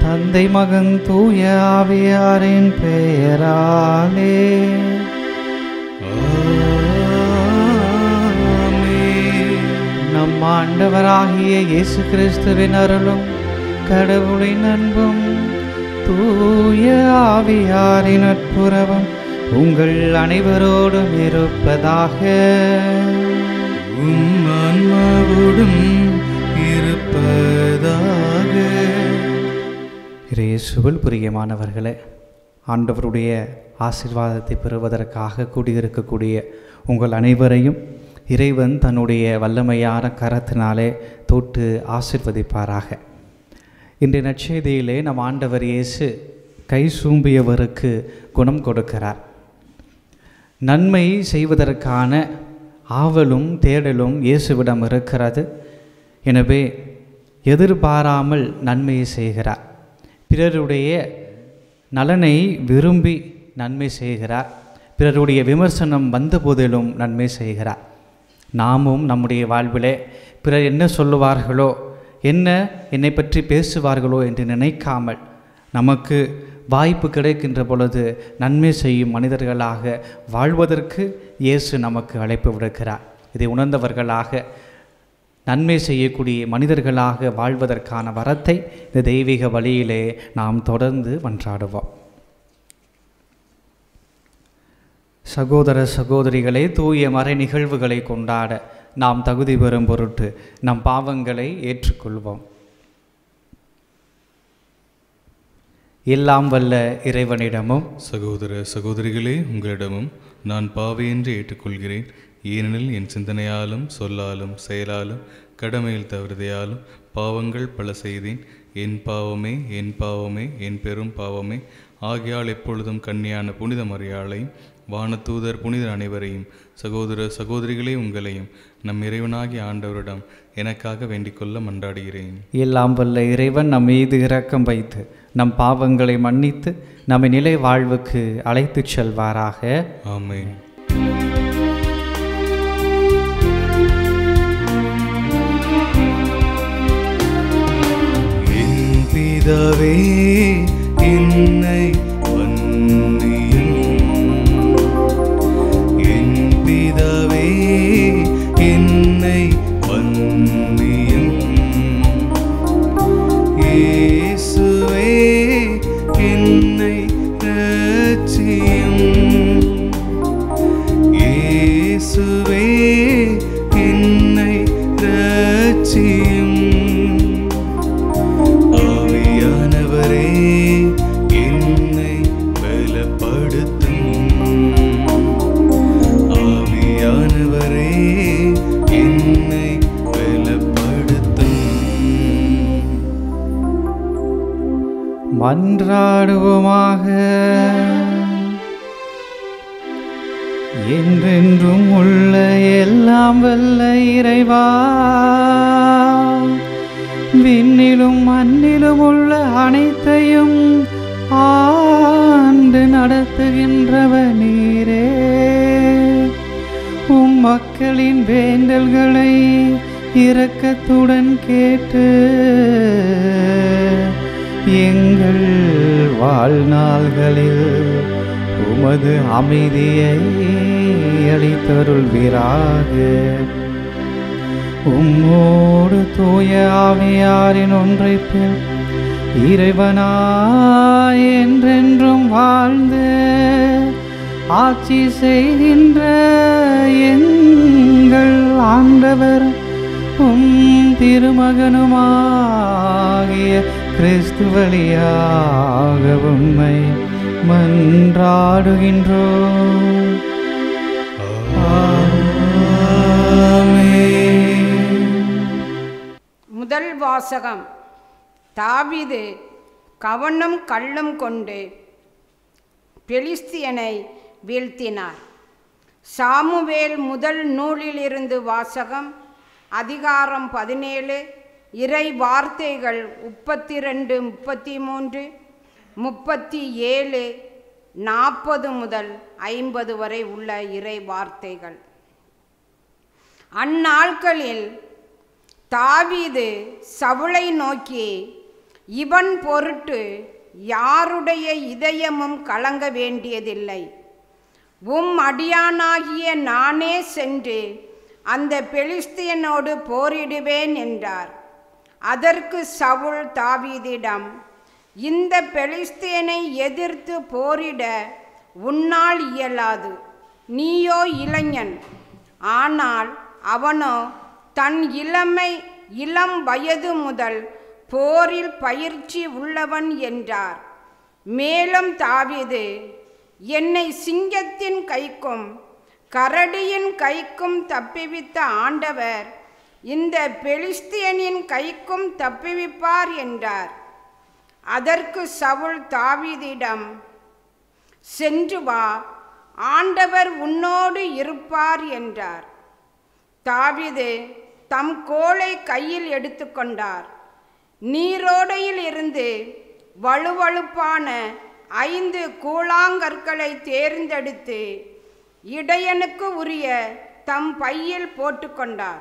தந்தை மகன் தூய ஆவியாரின் பெயராலே நம் ஆண்டவராகிய இயேசு கிறிஸ்துவின் அருளும் கடவுளின் அன்பும் தூய ஆவியாரின் நட்புறவும் உங்கள் அனைவரோடும் இருப்பதாக உம் ஆன்மாவோடும் இருப்பதாக இயேசுவில் பிரியமானவர்களே ஆண்டவருடைய ஆசீர்வாதத்தை பெறுவதற்காக கூடியிருக்கக்கூடிய உங்கள் அனைவரையும் இறைவன் தன்னுடைய வல்லமையான கரத்தினாலே தொட்டு ஆசிர்வதிப்பாராக இன்றைய நற்செய்தியிலே நம் ஆண்டவர் இயேசு கை சூம்பியவருக்கு குணம் கொடுக்கிறார் நன்மை செய்வதற்கான ஆவலும் தேடலும் இயேசுவிடம் இருக்கிறது எனவே எதிர்பாராமல் நன்மையை செய்கிறார் பிறருடைய நலனை விரும்பி நன்மை செய்கிறார் பிறருடைய விமர்சனம் வந்த போதிலும் நன்மை செய்கிறார் நாமும் நம்முடைய வாழ்விலே பிறர் என்ன சொல்லுவார்களோ என்ன என்னை பற்றி பேசுவார்களோ என்று நினைக்காமல் நமக்கு வாய்ப்பு கிடைக்கின்ற பொழுது நன்மை செய்யும் மனிதர்களாக வாழ்வதற்கு இயேசு நமக்கு அழைப்பு விடுக்கிறார் இதை உணர்ந்தவர்களாக நன்மை செய்யக்கூடிய மனிதர்களாக வாழ்வதற்கான வரத்தை இந்த தெய்வீக வழியிலே நாம் தொடர்ந்து மன்றாடுவோம் சகோதர சகோதரிகளே தூய மறை நிகழ்வுகளை கொண்டாட நாம் தகுதி பெறும் பொருட்டு நம் பாவங்களை ஏற்றுக்கொள்வோம் எல்லாம் வல்ல இறைவனிடமும் சகோதர சகோதரிகளே உங்களிடமும் நான் பாவையென்று ஏற்றுக்கொள்கிறேன் ஏனெனில் என் சிந்தனையாலும் சொல்லாலும் செயலாலும் கடமையில் தவறுதையாலும் பாவங்கள் பல செய்தேன் என் பாவமே என் பாவமே என் பெரும் பாவமே ஆகையால் எப்பொழுதும் கன்னியான புனித மரியாளையும் வானதூதர் புனிதர் அனைவரையும் சகோதர சகோதரிகளே உங்களையும் நம் இறைவனாகிய ஆண்டவரிடம் எனக்காக வேண்டிக்கொள்ள மன்றாடுகிறேன் எல்லாம் வல்ல இறைவன் நம் மீது இரக்கம் வைத்து நம் பாவங்களை மன்னித்து நம்மை நிலை வாழ்வுக்கு அழைத்துச் செல்வாராக ஆமென் என் பிதாவே என்னை மன்னியும் என் பிதாவே என்னை மன்னியும் இயேசுவே என்னை ரட்சியும் இயேசுவே என்னை ரட்சியும் ஆவியானவரே என்னை பலப்படுத்தும் ஆவியானவரே என்னை பலப்படுத்தும் மன்றாடுவோமாக என்றென்றும் உள்ள எல்லாம் வல்ல இறைவா விண்ணிலும் மண்ணிலும் உள்ள அனைத்தையும் ஆண்டு நடத்துகின்றவ நீரே உம் மக்களின் வேண்டல்களை இரக்கத்துடன் கேட்டு எங்கள் வாழ்நாள்களில் உமது அமைதியை அளித்தருள்வீராக உம்மோடு தூய ஆவியாரின் ஒன்றைப்பில் இறைவனாய் என்றென்றும் வாழ்ந்து ஆட்சி செய்கின்ற எங்கள் ஆண்டவர் உம் திருமகனுமாகிய கிறிஸ்து வழியாக உம்மை மன்றாடுகின்றோம் முதல் வாசகம் தாவீது கவனம் கள்ளம் கொண்டு பெலிஸ்தியனை வீழ்த்தினார் சாமுவேல் முதல் நூலிலிருந்து வாசகம் அதிகாரம் பதினேழு இறை வார்த்தைகள் முப்பத்தி ரெண்டு முப்பத்தி மூன்று முப்பத்தி ஏழு நாற்பது முதல் ஐம்பது வரை உள்ள இறை வார்த்தைகள் அந்நாட்களில் தாவீது சவுளை நோக்கி இவன் பொருட்டு யாருடைய இதயமும் கலங்க வேண்டியதில்லை உம் அடியானாகிய நானே சென்று அந்த பெலிஸ்தியனோடு போரிடுவேன் என்றார் அதற்கு சவுல் தாவீதிடம் இந்த பெலிஸ்தியனை எதிர்த்து போரிட உன்னால் இயலாது நீயோ இளைஞன் ஆனால் அவனோ தன் இளமை இளம் வயது முதல் போரில் பயிற்சி உள்ளவன் என்றார் மேலும் தாவீது என்னை சிங்கத்தின் கைக்கும் கரடியின் கைக்கும் தப்பிவித்த ஆண்டவர் இந்த பெலிஸ்தியனின் கைக்கும் தப்பிவிப்பார் என்றார் அதற்கு சவுல் தாவீதிடம் சென்று வா ஆண்டவர் உன்னோடு இருப்பார் என்றார் தாவீது தம் கோலை கையில் எடுத்துக்கொண்டார் நீரோடையில் இருந்து வழுவழுப்பான ஐந்து கூழாங்கற்களை தேர்ந்தெடுத்து இடையனுக்கு உரிய தம் பையில் போட்டுக்கொண்டார்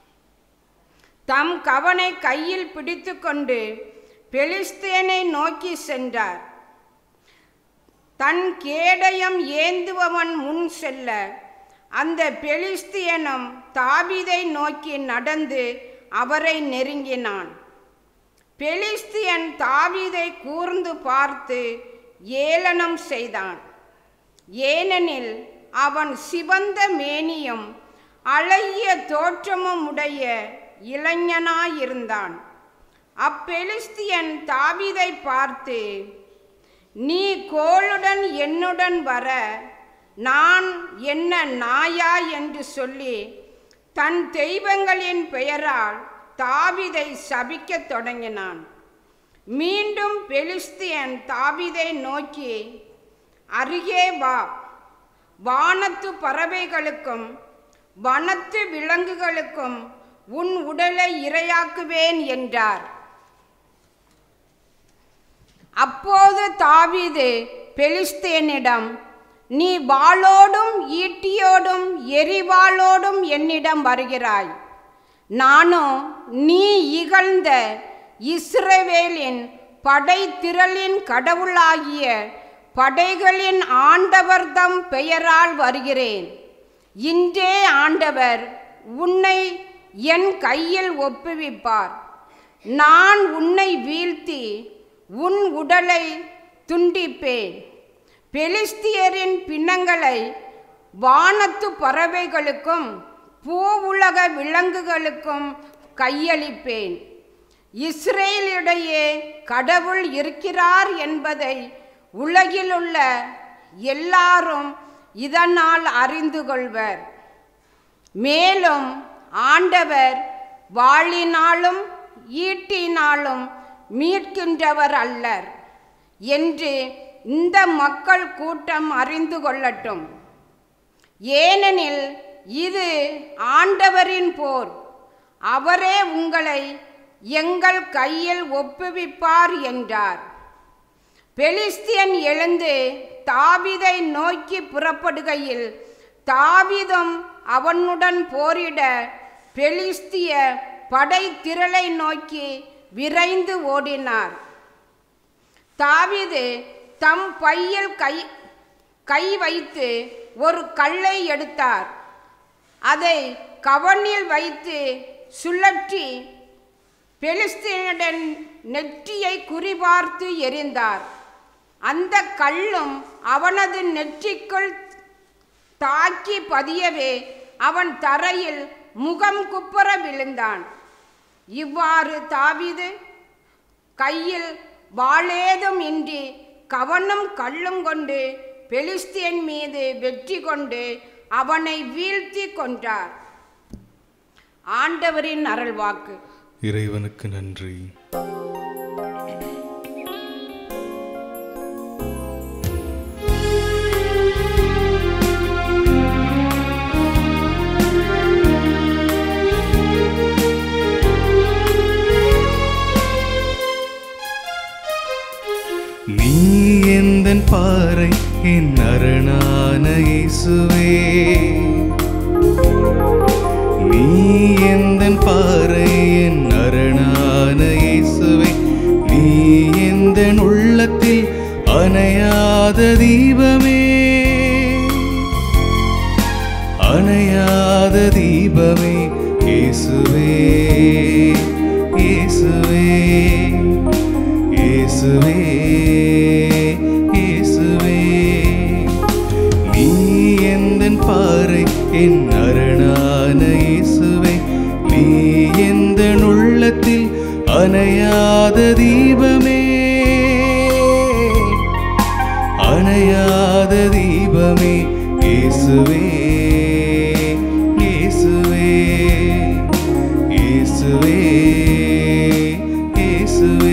தம் கவனை கையில் பிடித்துக்கொண்டு பெலிஸ்தேனை நோக்கி சென்றார் தன் கேடயம் ஏந்துபவன் முன் செல்ல அந்த பெலிஸ்தியனும் தாவீதை நோக்கி நடந்து அவரை நெருங்கினான் பெலிஸ்தியன் தாவீதை கூர்ந்து பார்த்து ஏளனம் செய்தான் ஏனெனில் அவன் சிவந்த மேனியும் அழகிய தோற்றமும் உடைய இளைஞனாயிருந்தான் அப்பெலிஸ்தியன் தாவீதை பார்த்து நீ கோளுடன் என்னுடன் வர நான் என்ன நாயா என்று சொல்லி தன் தெய்வங்களின் பெயரால் தாவிதை சபிக்கத் தொடங்கினான் மீண்டும் பெலிஸ்தியன் தாவிதை நோக்கி அருகே வா வானத்து பறவைகளுக்கும் வனத்து விலங்குகளுக்கும் உன் உடலை இரையாக்குவேன் என்றார் அப்போது தாவீது பெலிஸ்தேனிடம் நீ வாளோடும் ஈட்டியோடும் எரிவாளோடும் என்னிடம் வருகிறாய் நானோ நீ இகழ்ந்த இஸ்ரவேலின் படை திரளின் கடவுளாகிய படைகளின் ஆண்டவர்தம் பெயரால் வருகிறேன் இன்றே ஆண்டவர் உன்னை என் கையில் ஒப்புவிப்பார் நான் உன்னை வீழ்த்தி உன் உடலை துண்டிப்பேன் பெலிஸ்தியரின் பிணங்களை வானத்து பறவைகளுக்கும் பூவுலக விலங்குகளுக்கும் கையளிப்பேன் இஸ்ரேலிடையே கடவுள் இருக்கிறார் என்பதை உலகிலுள்ள எல்லாரும் இதனால் அறிந்து கொள்வர் மேலும் ஆண்டவர் வாளினாலும் ஈட்டினாலும் மீட்கின்றவர் அல்லர் என்று இந்த மக்கள் கூட்டம் அறிந்து கொள்ளட்டும் ஏனெனில் இது ஆண்டவரின் போர் அவரே உங்களை எங்கள் கையில் ஒப்புவிப்பார் என்றார் பெலிஸ்தியன் எழுந்து தாவிதை நோக்கி புறப்படுகையில் தாவிதும் அவனுடன் போரிட பெலிஸ்திய படை திரளை நோக்கி விரைந்து ஓடினார் தாவிது தம் பையில் கை கை வைத்து ஒரு கல்லை எடுத்தார் அதை கவனில் வைத்து சுழற்றி பெலிஸ்தீனுடன் நெற்றியை குறிபார்த்து எறிந்தார் அந்த கல்லும் அவனது நெற்றிக்குள் தாக்கி பதியவே அவன் தரையில் முகம் குப்புற விழுந்தான் இவ்வாறு தாவிது கையில் வாளேதும் இன்றி கவனும் கல்லும் கொண்டு பெலிஸ்தியன் மீது வெற்றி கொண்டு அவனை வீழ்த்தி கொன்றார் ஆண்டவரின் அருள்வாக்கு இறைவனுக்கு நன்றி நீ எந்தன் பாறை என் அரணான இயேசுவே நீ எந்தன் பாறை என் அரணான இயேசுவே நீ எந்த உள்ளத்தில் அணையாத தீபமே அணையாத தீபமே இயேசுவே இயேசுவே இயேசுவே இயேசுவே நீ எந்தன் பாறை என் அரணான இயேசுவே நீ எந்த உள்ளத்தில் அணையாத தீபமே அணையாத தீபமே இயேசுவே இயேசுவே இயேசுவே இயேசுவே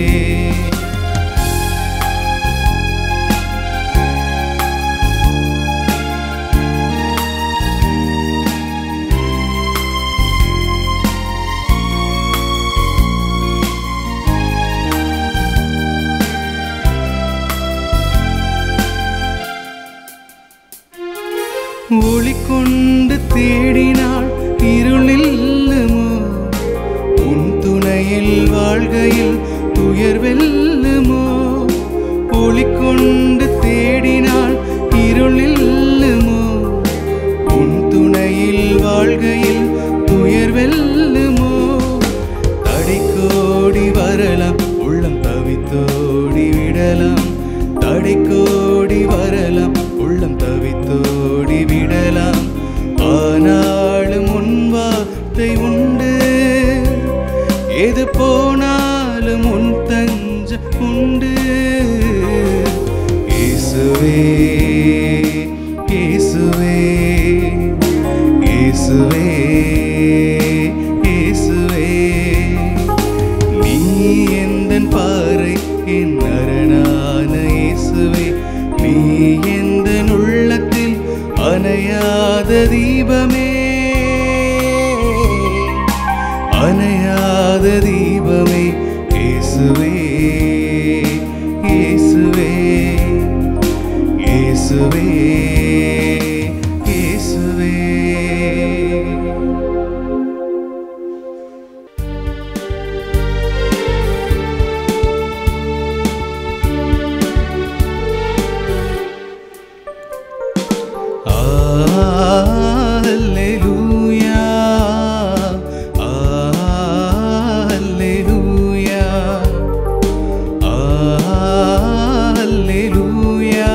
ஒளி கொண்டு தேடினாள் இருளில்லுமோ உன் துணையில் வாழ்கையில் துயர் வெல்லுமோ ஒளி கொண்டு தேடினாள் இருளில்லுமோ உன் துணையில் வாழ்கையில் துயர் வெல்லுமோ தடைக்கோடி வரலாம் உள்ளம் தவித்தோடி விடலாம் தடைக்கோடி வரலாம் உள்ளம் தவித்தோடி விடலாம் ஆனாலும் உன் வார்த்தை உண்டு எது போனாலும் உன் தஞ்ச உண்டு இயேசுவே இயேசுவே இயேசுவே இயேசுவே நீ எந்தன் பாறை என் அரணான இயேசுவே நீ எந்தன் உள்ளத்தில் அணையாத தீபமே அணையாத தீபமே இயேசுவே இயேசுவே இயேசுவே இயேசுவே Alleluia. Alleluia. Alleluia.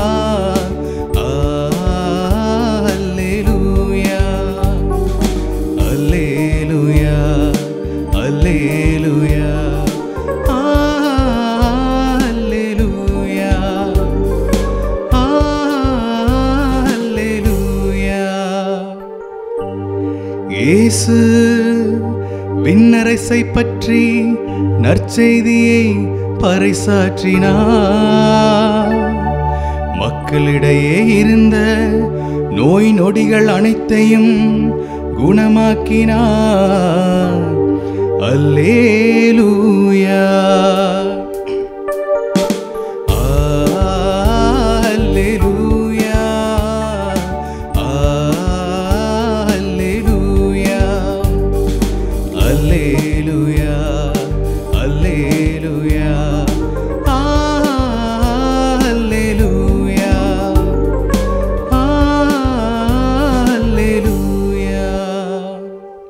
Alleluia. Alleluia. Alleluia. Alleluia. அல்லேலூயா இயேசு விண்ணரசை பற்றி நற்செய்தியை பறைசாற்றினார் மக்களிடையே இருந்த நோய் நொடிகள் அனைத்தையும் குணமாக்கினார் அல்லேலூயா Alleluia. Alleluia. Alleluia. Alleluia. Alleluia. Alleluia.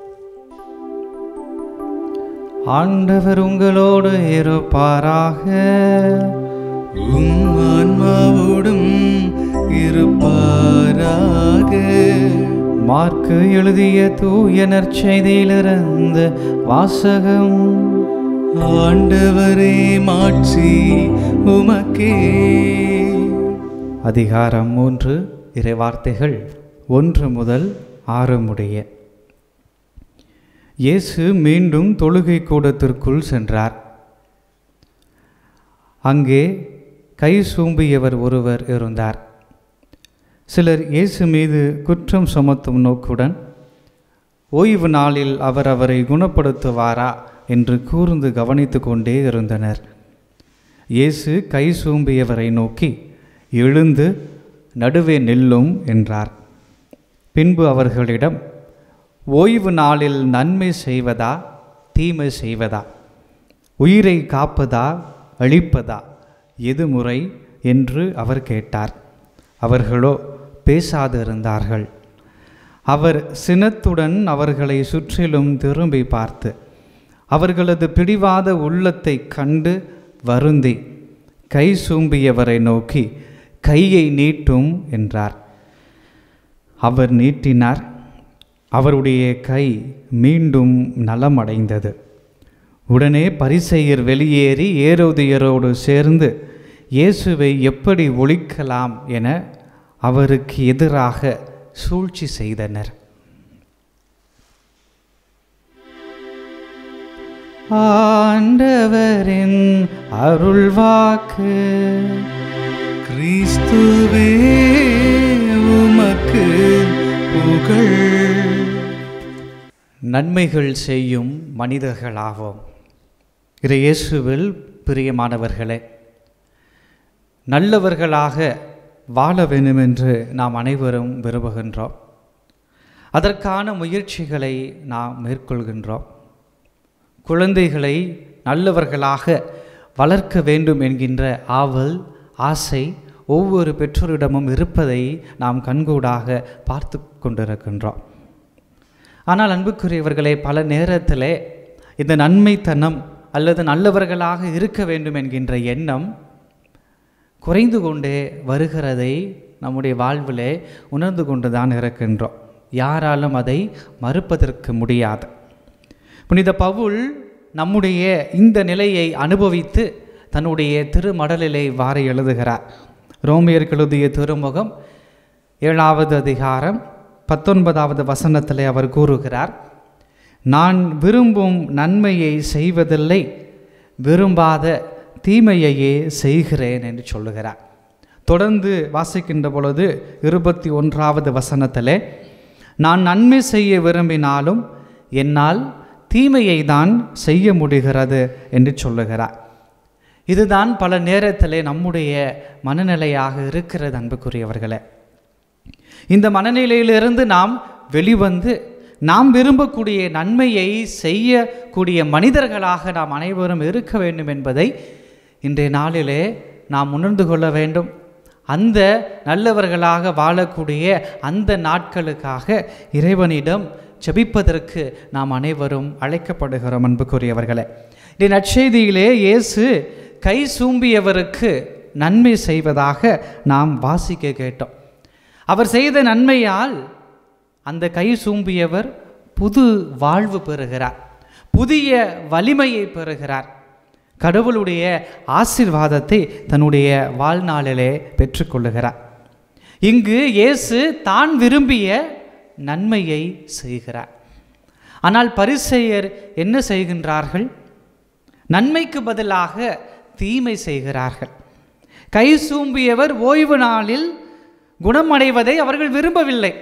ஆண்டவர் உங்களோடு இருப்பாராக உம் ஆன்மாவோடும் இருப்பாராக மார்க்கு எழுதிய தூய நற்செய்தியிலிருந்து வாசகம் ஆண்டவரே மாட்சி உமக்கே அதிகாரம் மூன்று இறைவார்த்தைகள் ஒன்று முதல் ஆறு முடிய இயேசு மீண்டும் தொழுகை கூடத்திற்குள் சென்றார் அங்கே கை சூம்பியவர் ஒருவர் இருந்தார் சிலர் இயேசு மீது குற்றம் சுமத்தும் நோக்குடன் ஓய்வு நாளில் அவர் அவரை குணப்படுத்துவாரா என்று கூர்ந்து கவனித்து கொண்டே இருந்தனர் இயேசு கை சூம்பியவரை நோக்கி எழுந்து நடுவே நில்லும் என்றார் பின்பு அவர்களிடம் ஓய்வு நாளில் நன்மை செய்வதா தீமை செய்வதா உயிரை காப்பதா அழிப்பதா எது முறை என்று அவர் கேட்டார் அவர்களோ பேசாது இருந்தார்கள் அவர் சினத்துடன் அவர்களை சுற்றிலும் திரும்பி பார்த்து அவர்களது பிடிவாத உள்ளத்தை கண்டு வருந்தி கை சூம்பியவரை நோக்கி கையை நீட்டும் என்றார் அவர் நீட்டினார் அவருடைய கை மீண்டும் நலமடைந்தது உடனே பரிசெயர் வெளியேறி ஏரோதியரோடு சேர்ந்து இயேசுவை எப்படி ஒழிக்கலாம் என அவருக்கு எதிராக சூழ்ச்சி செய்தனர் ஆண்டவரின் அருள்வாக்கு கிறிஸ்துவே உமக்கு புகழ் நன்மைகள் செய்யும் மனிதர்களாவோம் இறை இயேசுவில் பிரியமானவர்களே நல்லவர்களாக வாழ வேண்டும் என்று நாம் அனைவரும் விரும்புகின்றோம் அதற்கான முயற்சிகளை நாம் மேற்கொள்கின்றோம் குழந்தைகளை நல்லவர்களாக வளர்க்க வேண்டும் என்கின்ற ஆவல் ஆசை ஒவ்வொரு பெற்றோரிடமும் இருப்பதை நாம் கண்கூடாக பார்த்து கொண்டிருக்கின்றோம் ஆனால் அன்புக்குரியவர்களே பல நேரத்திலே இந்த நன்மைத்தனம் அல்லது நல்லவர்களாக இருக்க வேண்டும் என்கின்ற எண்ணம் குறைந்து கொண்டே வருகிறதை நம்முடைய வாழ்விலே உணர்ந்து கொண்டு தான் இருக்கின்றோம் யாராலும் அதை மறுப்பதற்கு முடியாது புனித பவுல் நம்முடைய இந்த நிலையை அனுபவித்து தன்னுடைய திருமடலிலே வாரி எழுதுகிறார் ரோமியருக்கு எழுதிய திருமுகம் ஏழாவது அதிகாரம் பத்தொன்பதாவது வசனத்திலே அவர் கூறுகிறார் நான் விரும்பும் நன்மையை செய்வதில்லை விரும்பாத தீமையையே செய்கிறேன் என்று சொல்லுகிறார் தொடர்ந்து வாசிக்கின்ற பொழுது இருபத்தி ஒன்றாவது வசனத்திலே நான் நன்மை செய்ய விரும்பினாலும் என்னால் தீமையை தான் செய்ய முடிகிறது என்று சொல்லுகிறார் இதுதான் பல நேரத்திலே நம்முடைய மனநிலையாக இருக்கிறது அன்புக்குரியவர்களே இந்த மனநிலையிலிருந்து நாம் வெளிவந்து நாம் விரும்பக்கூடிய நன்மையை செய்யக்கூடிய மனிதர்களாக நாம் அனைவரும் இருக்க வேண்டும் என்பதை இன்றைய நாளிலே நாம் உணர்ந்து கொள்ள வேண்டும் அந்த நல்லவர்களாக வாழக்கூடிய அந்த நாட்களுக்காக இறைவனிடம் ஜெபிப்பதற்கு நாம் அனைவரும் அழைக்கப்படுகிறோம் அன்புக்குரியவர்களே இந்த நற்செய்தியிலே இயேசு கை சூம்பியவருக்கு நன்மை செய்வதாக நாம் வாசிக்க கேட்டோம் அவர் செய்த நன்மையால் அந்த கை சூம்பியவர் புது வாழ்வு பெறுகிறார் புதிய வலிமையை பெறுகிறார் கடவுளுடைய ஆசிர்வாதத்தை தன்னுடைய வாழ்நாளிலே பெற்றுக்கொள்ளுகிறார் இங்கு இயேசு தான் விரும்பிய நன்மையை செய்கிறார் ஆனால் பரிசெயர் என்ன செய்கின்றார்கள் நன்மைக்கு பதிலாக தீமை செய்கிறார்கள் கை சூம்பியவர் ஓய்வு நாளில் குணமடைவதை அவர்கள் விரும்பவில்லை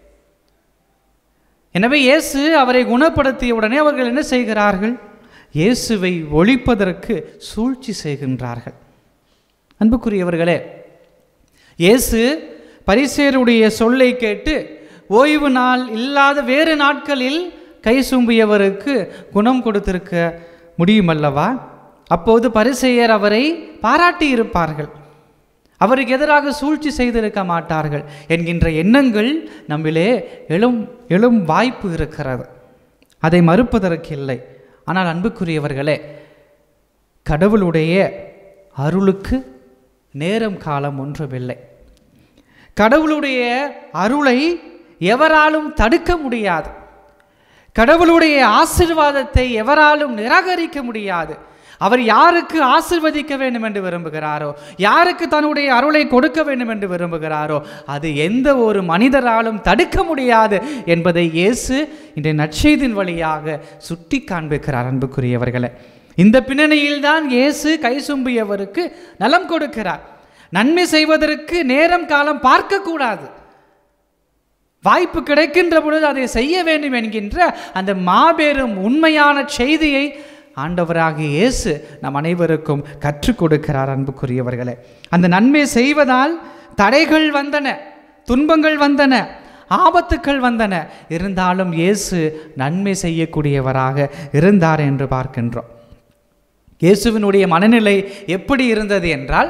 எனவே இயேசு அவரை குணப்படுத்திய உடனே அவர்கள் என்ன செய்கிறார்கள் இயேசுவை ஒழிப்பதற்கு சூழ்ச்சி செய்கின்றார்கள் அன்புக்குரியவர்களே இயேசு பரிசேருடைய சொல்லை கேட்டு ஓய்வு நாள் இல்லாத வேறு நாட்களில் கை சூம்பியவருக்கு குணம் கொடுத்திருக்க முடியுமல்லவா அப்போது பரிசேயர் அவரை பாராட்டி இருப்பார்கள் அவருக்கு எதிராக சூழ்ச்சி செய்திருக்க மாட்டார்கள் என்கின்ற எண்ணங்கள் நம்மிலே எழும் எழும் வாய்ப்பு இருக்கிறது அதை மறுப்பதற்கு இல்லை ஆனால் அன்புக்குரியவர்களே கடவுளுடைய அருளுக்கு நேரம் காலம் ஒன்றுமில்லை கடவுளுடைய அருளை எவராலும் தடுக்க முடியாது கடவுளுடைய ஆசிர்வாதத்தை எவராலும் நிராகரிக்க முடியாது அவர் யாருக்கு ஆசிர்வதிக்க வேண்டும் என்று விரும்புகிறாரோ யாருக்கு தன்னுடைய அருளை கொடுக்க வேண்டும் என்று விரும்புகிறாரோ அது எந்த ஒரு மனிதராலும் தடுக்க முடியாது என்பதை இயேசு இன்றைய நற்செய்தின் வழியாக சுட்டி காண்பிக்கிறார் அன்புக்குரியவர்களே இந்த பின்னணியில்தான் இயேசு கை சும்பியவருக்கு நலம் கொடுக்கிறார் நன்மை செய்வதற்கு நேரம் காலம் பார்க்கக்கூடாது வாய்ப்பு கிடைக்கின்ற பொழுது அதை செய்ய வேண்டும் என்கின்ற அந்த மாபெரும் உண்மையான செய்தியை ஆண்டவராகிய இயேசு நம் அனைவருக்கும் கற்றுக் கொடுக்கிறார் அன்புக்குரியவர்களே அந்த நன்மை செய்வதால் தடைகள் வந்தன துன்பங்கள் வந்தன ஆபத்துக்கள் வந்தன இருந்தாலும் இயேசு நன்மை செய்யக்கூடியவராக இருந்தார் என்று பார்க்கின்றோம் இயேசுவினுடைய மனநிலை எப்படி இருந்தது என்றால்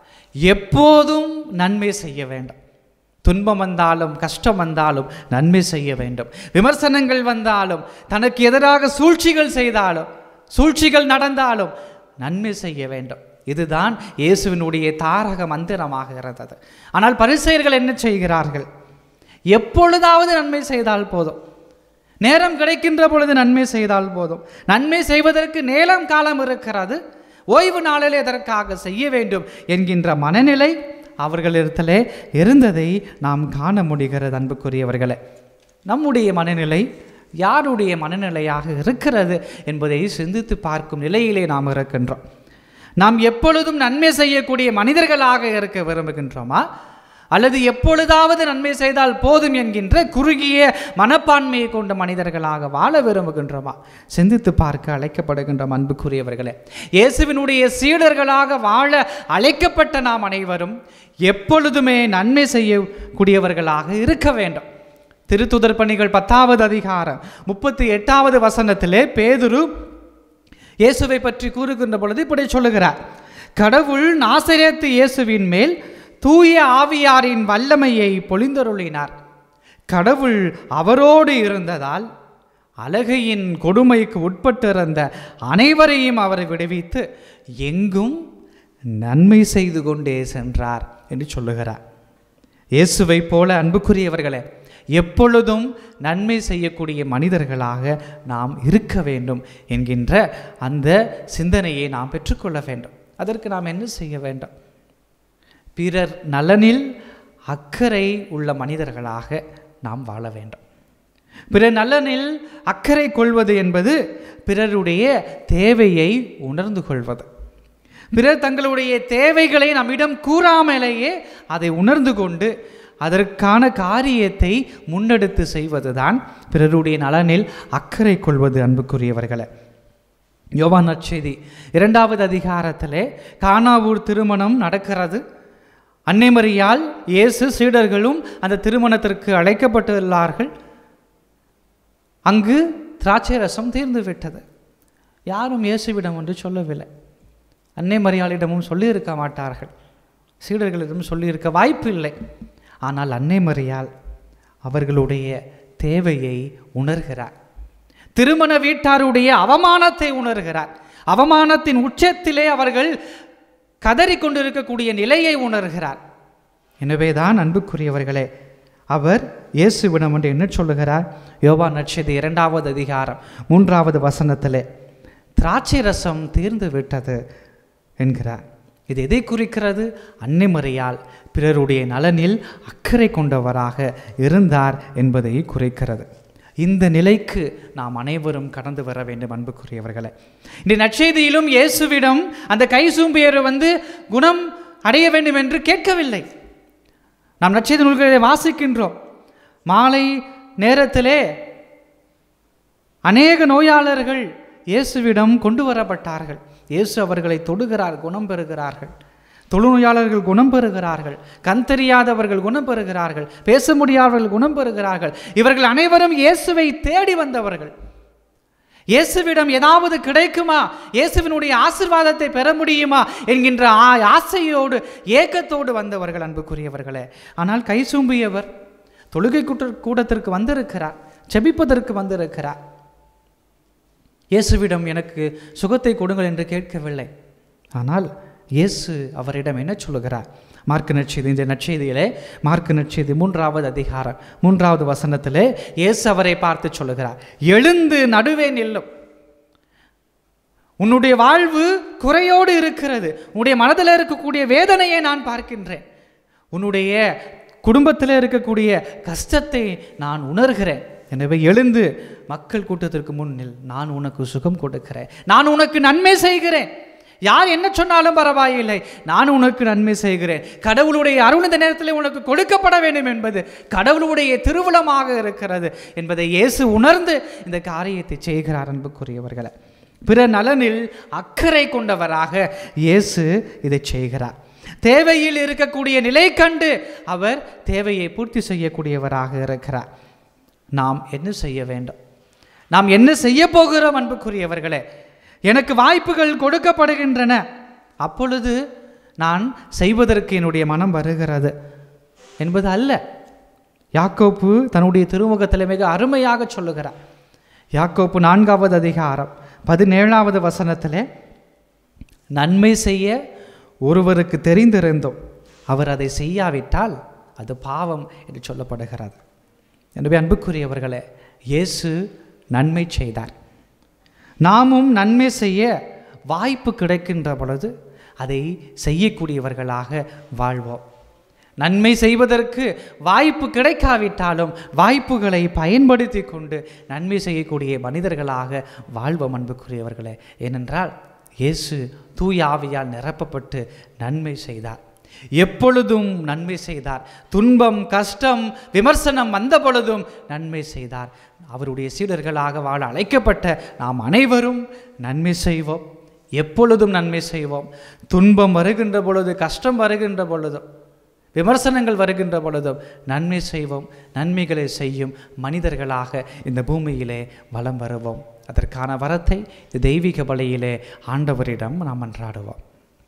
எப்போதும் நன்மை செய்ய வேண்டும் துன்பம் வந்தாலும் கஷ்டம் வந்தாலும் நன்மை செய்ய வேண்டும் விமர்சனங்கள் வந்தாலும் தனக்கு எதிராக சூழ்ச்சிகள் செய்தாலும் சூழ்ச்சிகள் நடந்தாலும் நன்மை செய்ய வேண்டும் இதுதான் இயேசுவினுடைய தாரக மந்திரமாக இருந்தது ஆனால் பரிசெயர்கள் என்ன செய்கிறார்கள் எப்பொழுதாவது நன்மை செய்தால் போதும் நேரம் கிடைக்கின்ற பொழுது நன்மை செய்தால் போதும் நன்மை செய்வதற்கு நேரம் காலம் இருக்கிறது ஓய்வு நாளில் எதற்காக செய்ய வேண்டும் என்கின்ற மனநிலை அவர்களிடத்திலே இருந்ததை நாம் காண முடிகிறது அன்புக்குரியவர்களே நம்முடைய மனநிலை யாருடைய மனநிலையாக இருக்கிறது என்பதை சிந்தித்து பார்க்கும் நிலையிலே நாம் இருக்கின்றோம் நாம் எப்பொழுதும் நன்மை செய்யக்கூடிய மனிதர்களாக இருக்க விரும்புகின்றோமா அல்லது எப்பொழுதாவது நன்மை செய்தால் போதும் என்கின்ற குறுகிய மனப்பான்மையை கொண்ட மனிதர்களாக வாழ விரும்புகின்றோமா சிந்தித்து பார்க்க அழைக்கப்படுகின்றோம் அன்புக்குரியவர்களே இயேசுவினுடைய சீடர்களாக வாழ அழைக்கப்பட்ட நாம் அனைவரும் எப்பொழுதுமே நன்மை செய்யக்கூடியவர்களாக இருக்க வேண்டும் திருத்துதர் பணிகள் பத்தாவது அதிகாரம் முப்பத்தி எட்டாவது வசனத்திலே பேதுரு இயேசுவை பற்றி கூறுகின்ற பொழுது இப்படி சொல்லுகிறார் கடவுள் நாசரேத்து இயேசுவின் மேல் தூய ஆவியாரின் வல்லமையை பொழிந்தருளினார் கடவுள் அவரோடு இருந்ததால் அழகையின் கொடுமைக்கு உட்பட்டிருந்த அனைவரையும் அவர் விடுவித்து எங்கும் நன்மை செய்து கொண்டே சென்றார் என்று சொல்லுகிறார் இயேசுவை போல அன்புக்குரியவர்களே எப்பொழுதும் நன்மை செய்யக்கூடிய மனிதர்களாக நாம் இருக்க வேண்டும் என்கின்ற அந்த சிந்தனையை நாம் பெற்றுக்கொள்ள வேண்டும் அதற்கு நாம் என்ன செய்ய வேண்டும் பிறர் நலனில் அக்கறை உள்ள மனிதர்களாக நாம் வாழ வேண்டும் பிறர் நலனில் அக்கறை கொள்வது என்பது பிறருடைய தேவையை உணர்ந்து கொள்வது பிறர் தங்களுடைய தேவைகளை நம்மிடம் கூறாமலேயே அதை உணர்ந்து கொண்டு அதற்கான காரியத்தை முன்னெடுத்து செய்வதுதான் பிறருடைய நலனில் அக்கறை கொள்வது அன்புக்குரியவர்களே யோவான் நற்செய்தி இரண்டாவது அதிகாரத்திலே கானாவூர் திருமணம் நடக்கிறது அன்னைமரியால் இயேசு சீடர்களும் அந்த திருமணத்திற்கு அழைக்கப்பட்டுள்ளார்கள் அங்கு திராட்சை ரசம் தீர்ந்து விட்டது யாரும் இயேசுவிடம் என்று சொல்லவில்லை அன்னை மரியாளிடமும் சொல்லியிருக்க மாட்டார்கள் சீடர்களிடம் சொல்லியிருக்க வாய்ப்பு இல்லை ஆனால் அன்னை மரியாள் அவர்களுடைய தேவையை உணர்கிறார் திருமண வீட்டாருடைய அவமானத்தை உணர்கிறார் அவமானத்தின் உச்சத்திலே அவர்கள் கதறி கொண்டிருக்கக்கூடிய நிலையை உணர்கிறார் எனவேதான் அன்புக்குரியவர்களே அவர் இயேசுவிடம் என்று என்ன சொல்லுகிறார் யோவா நட்சதி இரண்டாவது அதிகாரம் மூன்றாவது வசனத்திலே திராட்சை ரசம் தீர்ந்து விட்டது என்கிறார் இது எதை குறிக்கிறது அன்னைமறையால் பிறருடைய நலனில் அக்கறை கொண்டவராக இருந்தார் என்பதை குறிக்கிறது இந்த நிலைக்கு நாம் அனைவரும் கடந்து வர வேண்டும் அன்புக்குரியவர்களே இந்த நற்செய்தியிலும் இயேசுவிடம் அந்த கை சூம்பியர் வந்து குணம் அடைய வேண்டும் என்று கேட்கவில்லை நாம் நற்செய்தி நூல்களை வாசிக்கின்றோம் மாலை நேரத்திலே அநேக நோயாளர்கள் இயேசுவிடம் கொண்டு வரப்பட்டார்கள் இயேசு அவர்களை தொடுகிறார் குணம் பெறுகிறார்கள் தொழுநோயாளர்கள் குணம் பெறுகிறார்கள் கண் தெரியாதவர்கள் குணம் பெறுகிறார்கள் பேச முடியாதவர்கள் குணம் பெறுகிறார்கள் இவர்கள் அனைவரும் இயேசுவை தேடி வந்தவர்கள் இயேசுவிடம் ஏதாவது கிடைக்குமா இயேசுவினுடைய ஆசிர்வாதத்தை பெற முடியுமா என்கின்ற ஆ- ஆசையோடு ஏக்கத்தோடு வந்தவர்கள் அன்புக்குரியவர்களே ஆனால் கை சூம்பியவர் தொழுகை கூட்ட கூட்டத்திற்கு வந்திருக்கிறார் செபிப்பதற்கு வந்திருக்கிறார் இயேசுவிடம் எனக்கு சுகத்தை கொடுங்கள் என்று கேட்கவில்லை ஆனால் இயேசு அவரிடம் என்ன சொல்லுகிறார் மார்க்கு நற்செய்தி இந்த நற்செய்தியிலே மார்க்கு நற்செய்தி மூன்றாவது அதிகாரம் மூன்றாவது வசனத்திலே இயேசு அவரை பார்த்து சொல்லுகிறார் எழுந்து நடுவே நில்லும் உன்னுடைய வாழ்வு குறையோடு இருக்கிறது உன்னுடைய மனதில் இருக்கக்கூடிய வேதனையை நான் பார்க்கின்றேன் உன்னுடைய குடும்பத்தில் இருக்கக்கூடிய கஷ்டத்தை நான் உணர்கிறேன் எனவே எழுந்து மக்கள் கூட்டத்திற்கு முன்னில் நான் உனக்கு சுகம் கொடுக்கிறேன் நான் உனக்கு நன்மை செய்கிறேன் யார் என்ன சொன்னாலும் பரவாயில்லை நான் உனக்கு நன்மை செய்கிறேன் கடவுளுடைய அருள் இந்த நேரத்தில் உனக்கு கொடுக்கப்பட வேண்டும் என்பது கடவுளுடைய திருவுளமாக இருக்கிறது என்பதை இயேசு உணர்ந்து இந்த காரியத்தை செய்கிறார் அன்புக்குரியவர்களை பிற நலனில் அக்கறை கொண்டவராக இயேசு இதை செய்கிறார் தேவையில் இருக்கக்கூடிய நிலை கண்டு அவர் தேவையை பூர்த்தி செய்யக்கூடியவராக இருக்கிறார் நாம் என்ன செய்ய வேண்டும் நாம் என்ன செய்ய போகிறோம் அன்புக்குரியவர்களே எனக்கு வாய்ப்புகள் கொடுக்கப்படுகின்றன அப்பொழுது நான் செய்வதற்கு என்னுடைய மனம் வருகிறது என்பது அல்ல யாக்கோப்பு தன்னுடைய திருமுகத்தில் மிக அருமையாக சொல்லுகிறார் யாக்கோப்பு நான்காவது அதிகாரம் பதினேழாவது வசனத்திலே நன்மை செய்ய ஒருவருக்கு தெரிந்திருந்தோம் அவர் அதை செய்யாவிட்டால் அது பாவம் என்று சொல்லப்படுகிறது எனவே அன்புக்குரியவர்களே இயேசு நன்மை செய்தார் நாமும் நன்மை செய்ய வாய்ப்பு கிடைக்கின்ற பொழுது அதை செய்யக்கூடியவர்களாக வாழ்வோம் நன்மை செய்வதற்கு வாய்ப்பு கிடைக்காவிட்டாலும் வாய்ப்புகளை பயன்படுத்தி கொண்டு நன்மை செய்யக்கூடிய மனிதர்களாக வாழ்வோம் அன்புக்குரியவர்களே ஏனென்றால் இயேசு தூய ஆவியால் நிரப்பப்பட்டு நன்மை செய்தார் எப்பொழுதும் நன்மை செய்தார் துன்பம் கஷ்டம் விமர்சனம் வந்த பொழுதும் நன்மை செய்தார் அவருடைய சீடர்களாக வாழ அழைக்கப்பட்ட நாம் அனைவரும் நன்மை செய்வோம் எப்பொழுதும் நன்மை செய்வோம் துன்பம் வருகின்ற பொழுது கஷ்டம் வருகின்ற பொழுதும் விமர்சனங்கள் வருகின்ற பொழுதும் நன்மை செய்வோம் நன்மைகளை செய்யும் மனிதர்களாக இந்த பூமியிலே வலம் வருவோம் அதற்கான வரத்தை இந்த தெய்வீக வழியிலே ஆண்டவரிடம் நாம் அன்றாடுவோம்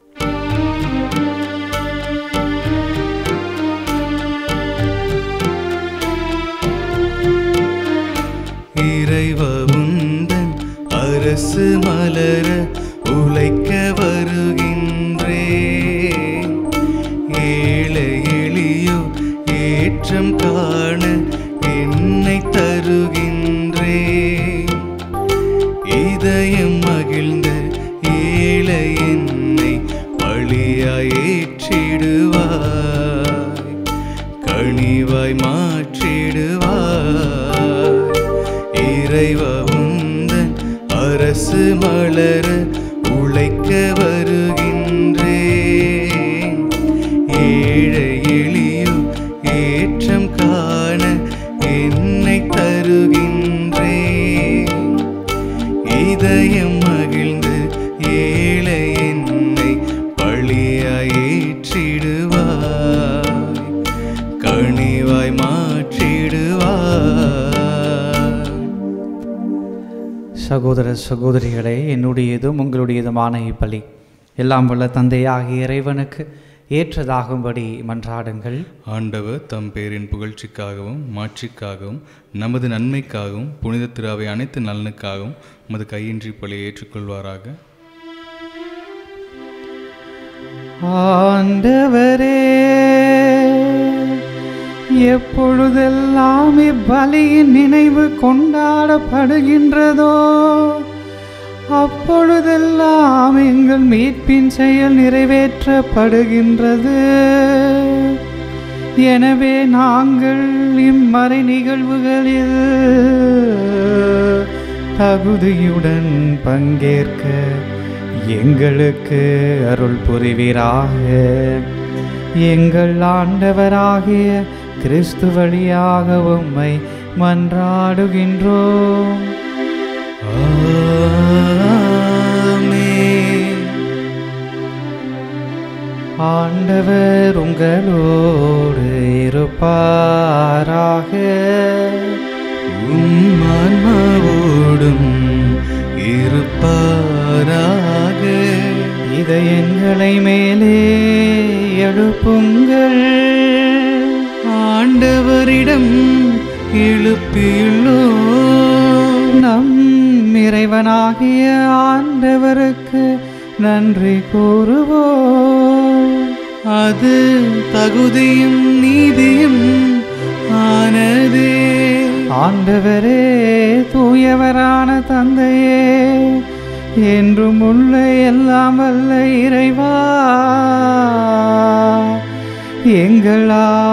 இறைவவுந்தன் அரசு மலர உழைக்க வருகின்றேன் ஏழை எளியோ ஏற்றம் காண என்னை தருகின்றேன் இதயம் மகிழ்ந்த ஏழை என்னை பழியாய் ஏற்றிடுவாய் கனிவாய் மாற்றிடுவாய் இறைவ உந்தன் அரசு மலர உழைக்க வருகின்றேன் ஏழை எளியோ ஏற்றம் காண என்னை தருகின்றேன் இதயம் மகிழ்ந்து ஏழை என்னை பழியாய் ஏற்றிடுவாய் கனிவாய் மாற்றிடுவாய் சகோதர சகோதரிகளே என்னுடையதும் உங்களுடையதுமான இப்பலி எல்லாம் வல்ல தந்தையாகிய இறைவனுக்கு ஏற்றதாகும்படி மன்றாடுங்கள் ஆண்டவர் தம் பேரின் புகழ்ச்சிக்காகவும் மாட்சிக்காகவும் நமது நன்மைக்காகவும் புனித திராவை அனைத்து நலனுக்காகவும் உமது கையின்றி பலியை ஏற்றுக்கொள்வாராக ஆண்டவரே எப்பொழுதெல்லாம் இப்பலியின் நினைவு கொண்டாடப்படுகின்றதோ அப்பொழுதெல்லாம் எங்கள் மீட்பின் செயல் நிறைவேற்றப்படுகின்றது எனவே நாங்கள் இம்மறை நிகழ்வுகளில் தகுதியுடன் பங்கேற்க எங்களுக்கு அருள் புரிவீராக எங்கள் ஆண்டவராகிய கிறிஸ்து வழியாக உம்மை மன்றாடுகின்றோம் ஆமென். ஆண்டவர் உங்களோடு இருப்பாராக உம் ஆன்மாவோடும் இருப்பாராக இதயங்களை மேலே எழுப்புங்கள் ஆண்டவரிடம் எழுப்பியுள்ளோ நம் இறைவனாகிய ஆண்டவருக்கு நன்றி கூறுவோம் அது தகுதியும் நீதியும் ஆனதே ஆண்டவரே தூயவரான தந்தையே என்றும் உள்ள எல்லாம் வல்ல இறைவா எங்கள்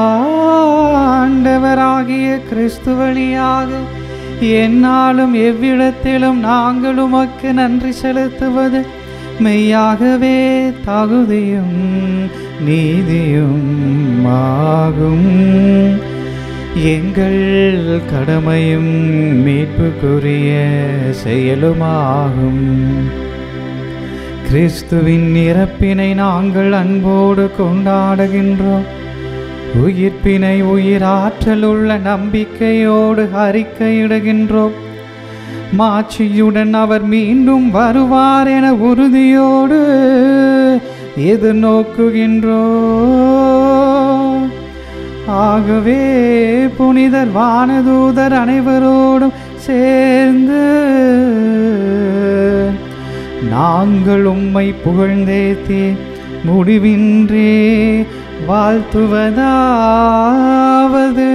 ஆண்டவராகிய கிறிஸ்து வழியாக என்னாலும் எவ்விடத்திலும் நாங்கள் உமக்கு நன்றி செலுத்துவது மெய்யாகவே தகுதியும் நீதியும் ஆகும் எங்கள் கடமையும் மீட்புக்குரிய செயலுமாகும் கிறிஸ்துவின் இறப்பினை நாங்கள் அன்போடு கொண்டாடுகின்றோம் உயிர்ப்பினை உயிராற்றல் உள்ள நம்பிக்கையோடு அறிக்கையிடுகின்றோம் மாட்சியுடன் அவர் மீண்டும் வருவார் என உறுதியோடு எதிர்நோக்குகின்றோ ஆகவே புனிதர் வானதூதர் அனைவரோடும் சேர்ந்து நாங்கள் உம்மை புகழ்ந்தேத்தே முடிவின்றி வாழ்த்துவதாவது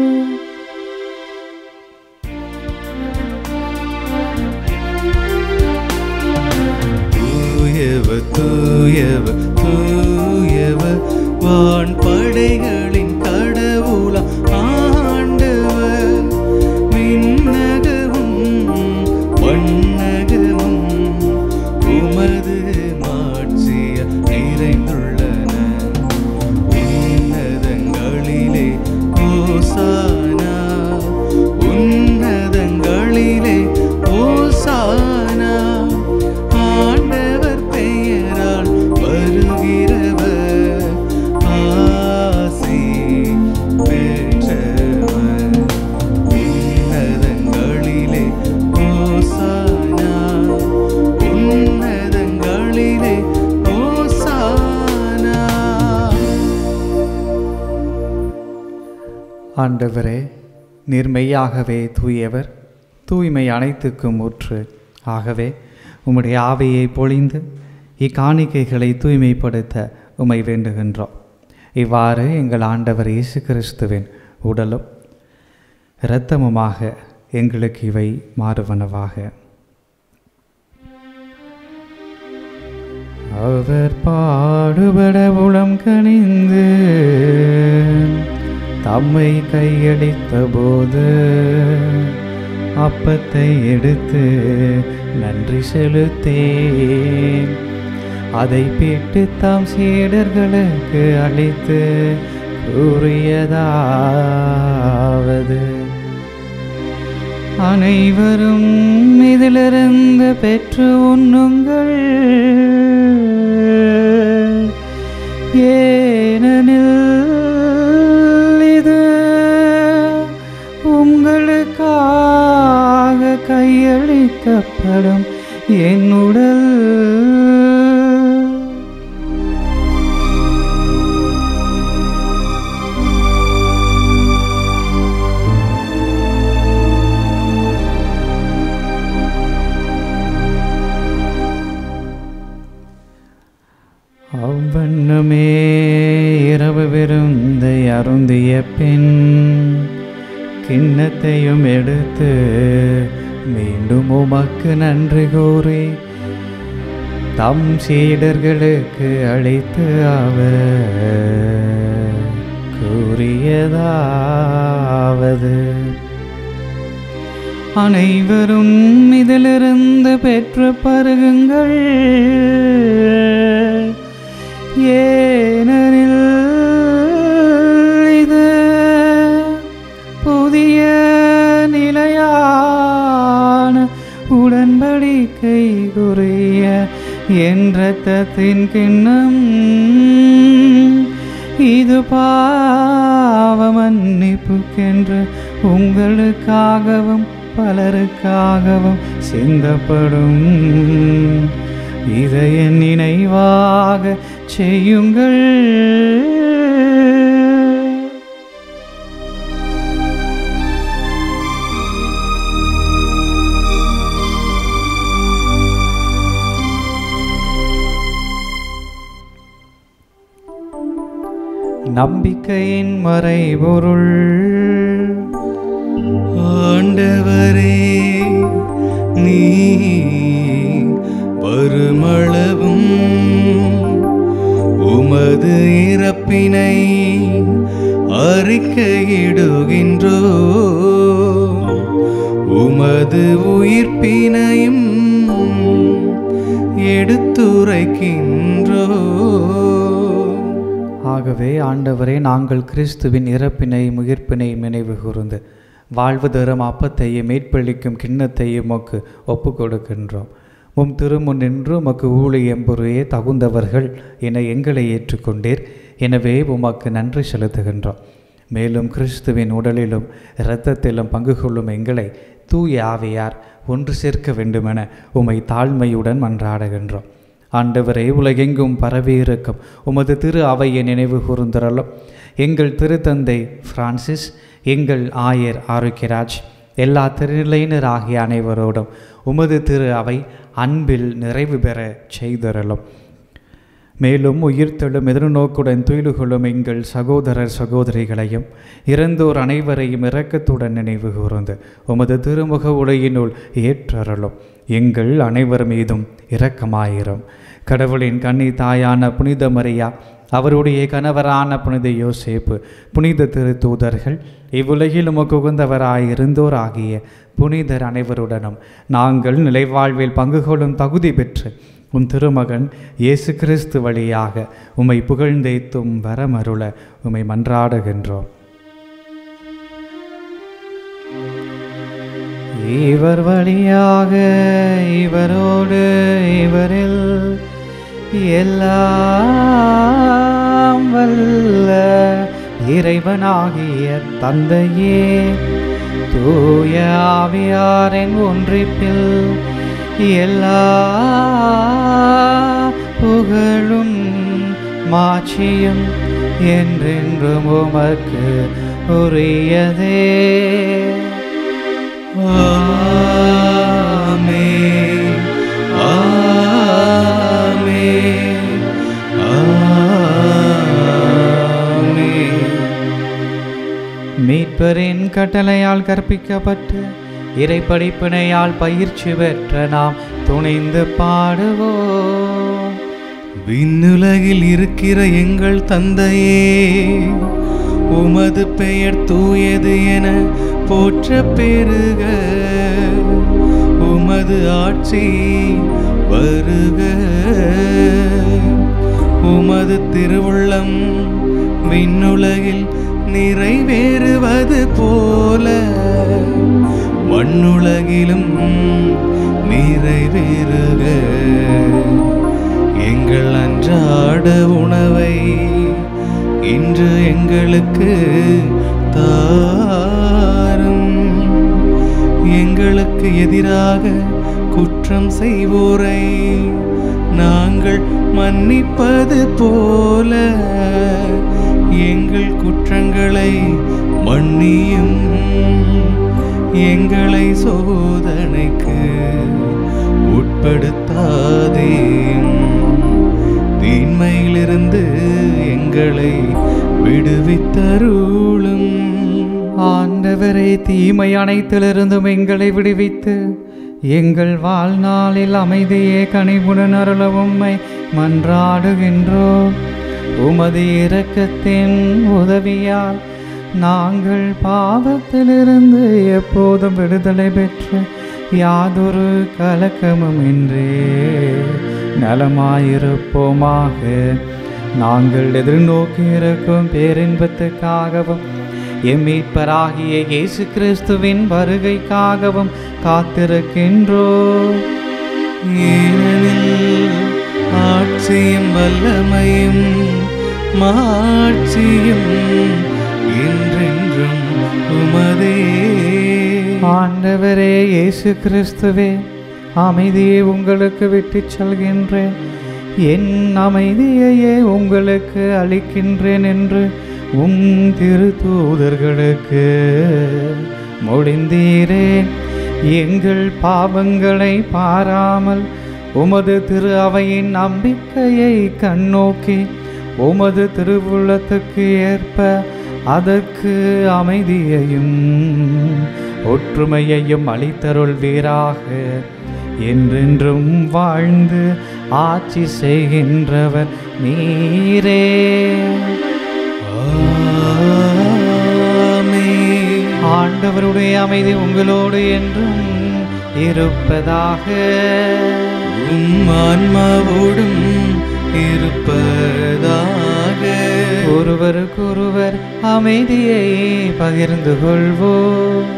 தூயவ தூயவ தூயவ வான் படைகளின் கடவுள ஆண்டவர் விண்ணகமும் வண்ணகமும் உமது மாட்சிய நிறைந்துள்ளன உன்னதங்களிலே ஓசானா உன்னதங்களிலே ஓசானா ஆண்டவர் பெயரால் வருகிறவர் ஆசி பெற்றவர் உன்னதங்களிலே ஓசானா உன்னதங்களிலே ஓசானா ஆண்டவரே நீர் மெய்யாகவே தூயவர் தூய்மை அனைத்துக்கும் ஊற்று ஆகவே உம்முடைய ஆவியை பொழிந்து இக்காணிக்கைகளை தூய்மைப்படுத்த உமை வேண்டுகின்றோம் இவ்வாறு எங்கள் ஆண்டவர் இயேசு கிறிஸ்துவின் உடலும் இரத்தமுமாக எங்களுக்கு இவை மாறுவனவாக அவர் பாடுபட உளம் கனிந்து தம்மை கையளித்த போது அப்பத்தை எடுத்து நன்றி செலுத்தேன் அதை பிட்டு தாம் சீடர்களுக்கு அளித்து கூறியதாவது அனைவரும் இதிலிருந்து பெற்று உண்ணுங்கள் ஏனெனில் இது உங்களுக்காக கையளிக்கப்படும் என் உடல் அவ்வண்ணமே இரவு விருந்தை அருந்திய பின் கிண்ணத்தையும் எடுத்து மீண்டும் உமக்கு நன்றி கூறி தம் சீடர்களுக்கு அளித்து அவர் கூறியதாவது அனைவரும் இதிலிருந்து பெற்று பருகுங்கள் ஏனெனில் இது புதிய நிலையான உடன்படிக்கை குறிய என் இரத்தத்தின் கிண்ணம் இது பாவ மன்னிப்புக்கென்று உங்களுக்காகவும் பலருக்காகவும் சிந்தப்படும் இதை என் நினைவாக செய்யுங்கள் நம்பிக்கையின் மறைபொருள் ஆண்டவரே நீ வருமளவும் உமது இறப்பினை அறிக்கையிடுகின்றோ உமது உயிர்ப்பினையும் எடுத்துரைக்கின்றோ ஆகவே ஆண்டவரே நாங்கள் கிறிஸ்துவின் இறப்பினை உயிர்ப்பினை நினைவு கூர்ந்து வாழ்வு தரும் அப்பத்தையும் மீட்பளிக்கும் கிண்ணத்தையும் உமக்கு ஒப்பு கொடுக்கின்றோம் உம் திருமுன் நின்று உமக்கு ஊழியம் புரிய தகுந்தவர்கள் என எங்களை ஏற்றுக்கொண்டீர் எனவே உமக்கு நன்றி செலுத்துகின்றோம் மேலும் கிறிஸ்துவின் உடலிலும் இரத்தத்திலும் பங்கு கொள்ளும் எங்களை தூய ஆவியார் ஒன்று சேர்க்க வேண்டுமென உமை தாழ்மையுடன் மன்றாடுகின்றோம் ஆண்டவரே உலகெங்கும் பரவியிருக்கும் உமது திரு அவையை நினைவு கூர்ந்தரலும் எங்கள் திருத்தந்தை பிரான்சிஸ் எங்கள் ஆயர் ஆரோக்கியராஜ் எல்லா திருநிலையினர் ஆகிய அனைவரோடும் உமது திரு அவை அன்பில் நிறைவு பெற செய்தரலும் மேலும் உயிர்த்தெழும் எதிர்நோக்குடன் துயிலுகொள்ளும் எங்கள் சகோதரர் சகோதரிகளையும் இறந்தோர் அனைவரையும் இரக்கத்துடன் நினைவு கூர்ந்து உமது திருமுக உடையினுள் ஏற்றருளும் எங்கள் அனைவர் மீதும் இரக்கமாயிரும் கடவுளின் கன்னி தாயான புனித மரியா அவருடைய கணவரான புனித யோசேப்பு புனித திருத்தூதர்கள் இவ்வுலகில் உமக்கு உகந்தவராயிருந்தோர் ஆகிய புனிதர் அனைவருடனும் நாங்கள் நிலைவாழ்வில் பங்கு கொள்ளும் தகுதி பெற்று உம் திருமகன் இயேசு கிறிஸ்து வழியாக உம்மை புகழ்ந்தேத்தும் வரமருள உம்மை மன்றாடுகின்றோம் இவர் வழியாக இவரோடு இவரில் எல்லாம் வல்ல இறைவனாகிய தந்தையே தூய ஆவியாரின் ஒன்றிப்பில் எல்லா புகழும் மாட்சியும் என்றென்றும் உமக்கு உரியதே ஆமென். ஆமென். ஆமென். மீட்பரின் கட்டளையால் கற்பிக்கப்பட்டு இறைப்படிப்பினையால் பயிற்சி பெற்ற நாம் துணிந்து பாடுவோம் விண்ணுலகில் இருக்கிற எங்கள் தந்தையே உமது பெயர் தூயது என போற்ற பெருக உமது ஆட்சி வருக உமது திருவுள்ளம் விண்ணுலகில் நிறைவேறுவது போல மண்ணுலகிலும் நிறைவேறுக எங்கள் அன்றாட உணவை இன்று எங்களுக்கு தாரும் எங்களுக்கு எதிராக குற்றம் செய்வோரை நாங்கள் மன்னிப்பது போல எங்கள் குற்றங்களை மன்னியும் எங்களை சோதனைக்கு உட்படுத்தாதேயும் தீன்மையிலிருந்து எங்களை விடுவித்தருளும் ஆண்டவரே தீமை அனைத்திலிருந்தும் எங்களை விடுவித்து எங்கள் வாழ்நாளில் அமைதியே கனிவுடன் அருள உம்மை மன்றாடுகின்றோம் உமது இரக்கத்தின் உதவியால் நாங்கள் பாவத்திலிருந்து எப்போதும் விடுதலை பெற்று யாதொரு கலக்கமும் இன்றே நலமாயிருப்போமாக நாங்கள் எதிர்நோக்கி இருக்கும் பேரின்பத்துக்காகவும் எம் மீட்பராகிய இயேசு கிறிஸ்துவின் வருகைக்காகவும் காத்திருக்கின்றோம் ஏனெனில் ஆட்சியும் வல்லமையும் மாட்சியும் என்றென்றும் உமதே ஆண்டவரே இயேசு கிறிஸ்துவே அமைதியை உங்களுக்கு விட்டுச் செல்கின்றேன் என் அமைதியையே உங்களுக்கு அளிக்கின்றேன் என்று உம் திருத்தூதர்களுக்கு முடிந்தீரே எங்கள் பாவங்களை பாராமல் உமது திரு அவையின் நம்பிக்கையை கண்ணோக்கி உமது திருவுள்ளத்துக்கு ஏற்ப அதற்கு அமைதியையும் ஒற்றுமையையும் அளித்தருள்வீராக என்றென்றும் வாழ்ந்து ஆட்சி செய்கின்றவர் நீரே ஆமென். ஆண்டவருடைய அமைதி உங்களோடு என்றும் இருப்பதாக உம் ஆன்மாவோடும் இருப்பதாக ஒருவருக்கொருவர் அமைதியை பகிர்ந்து கொள்வோம்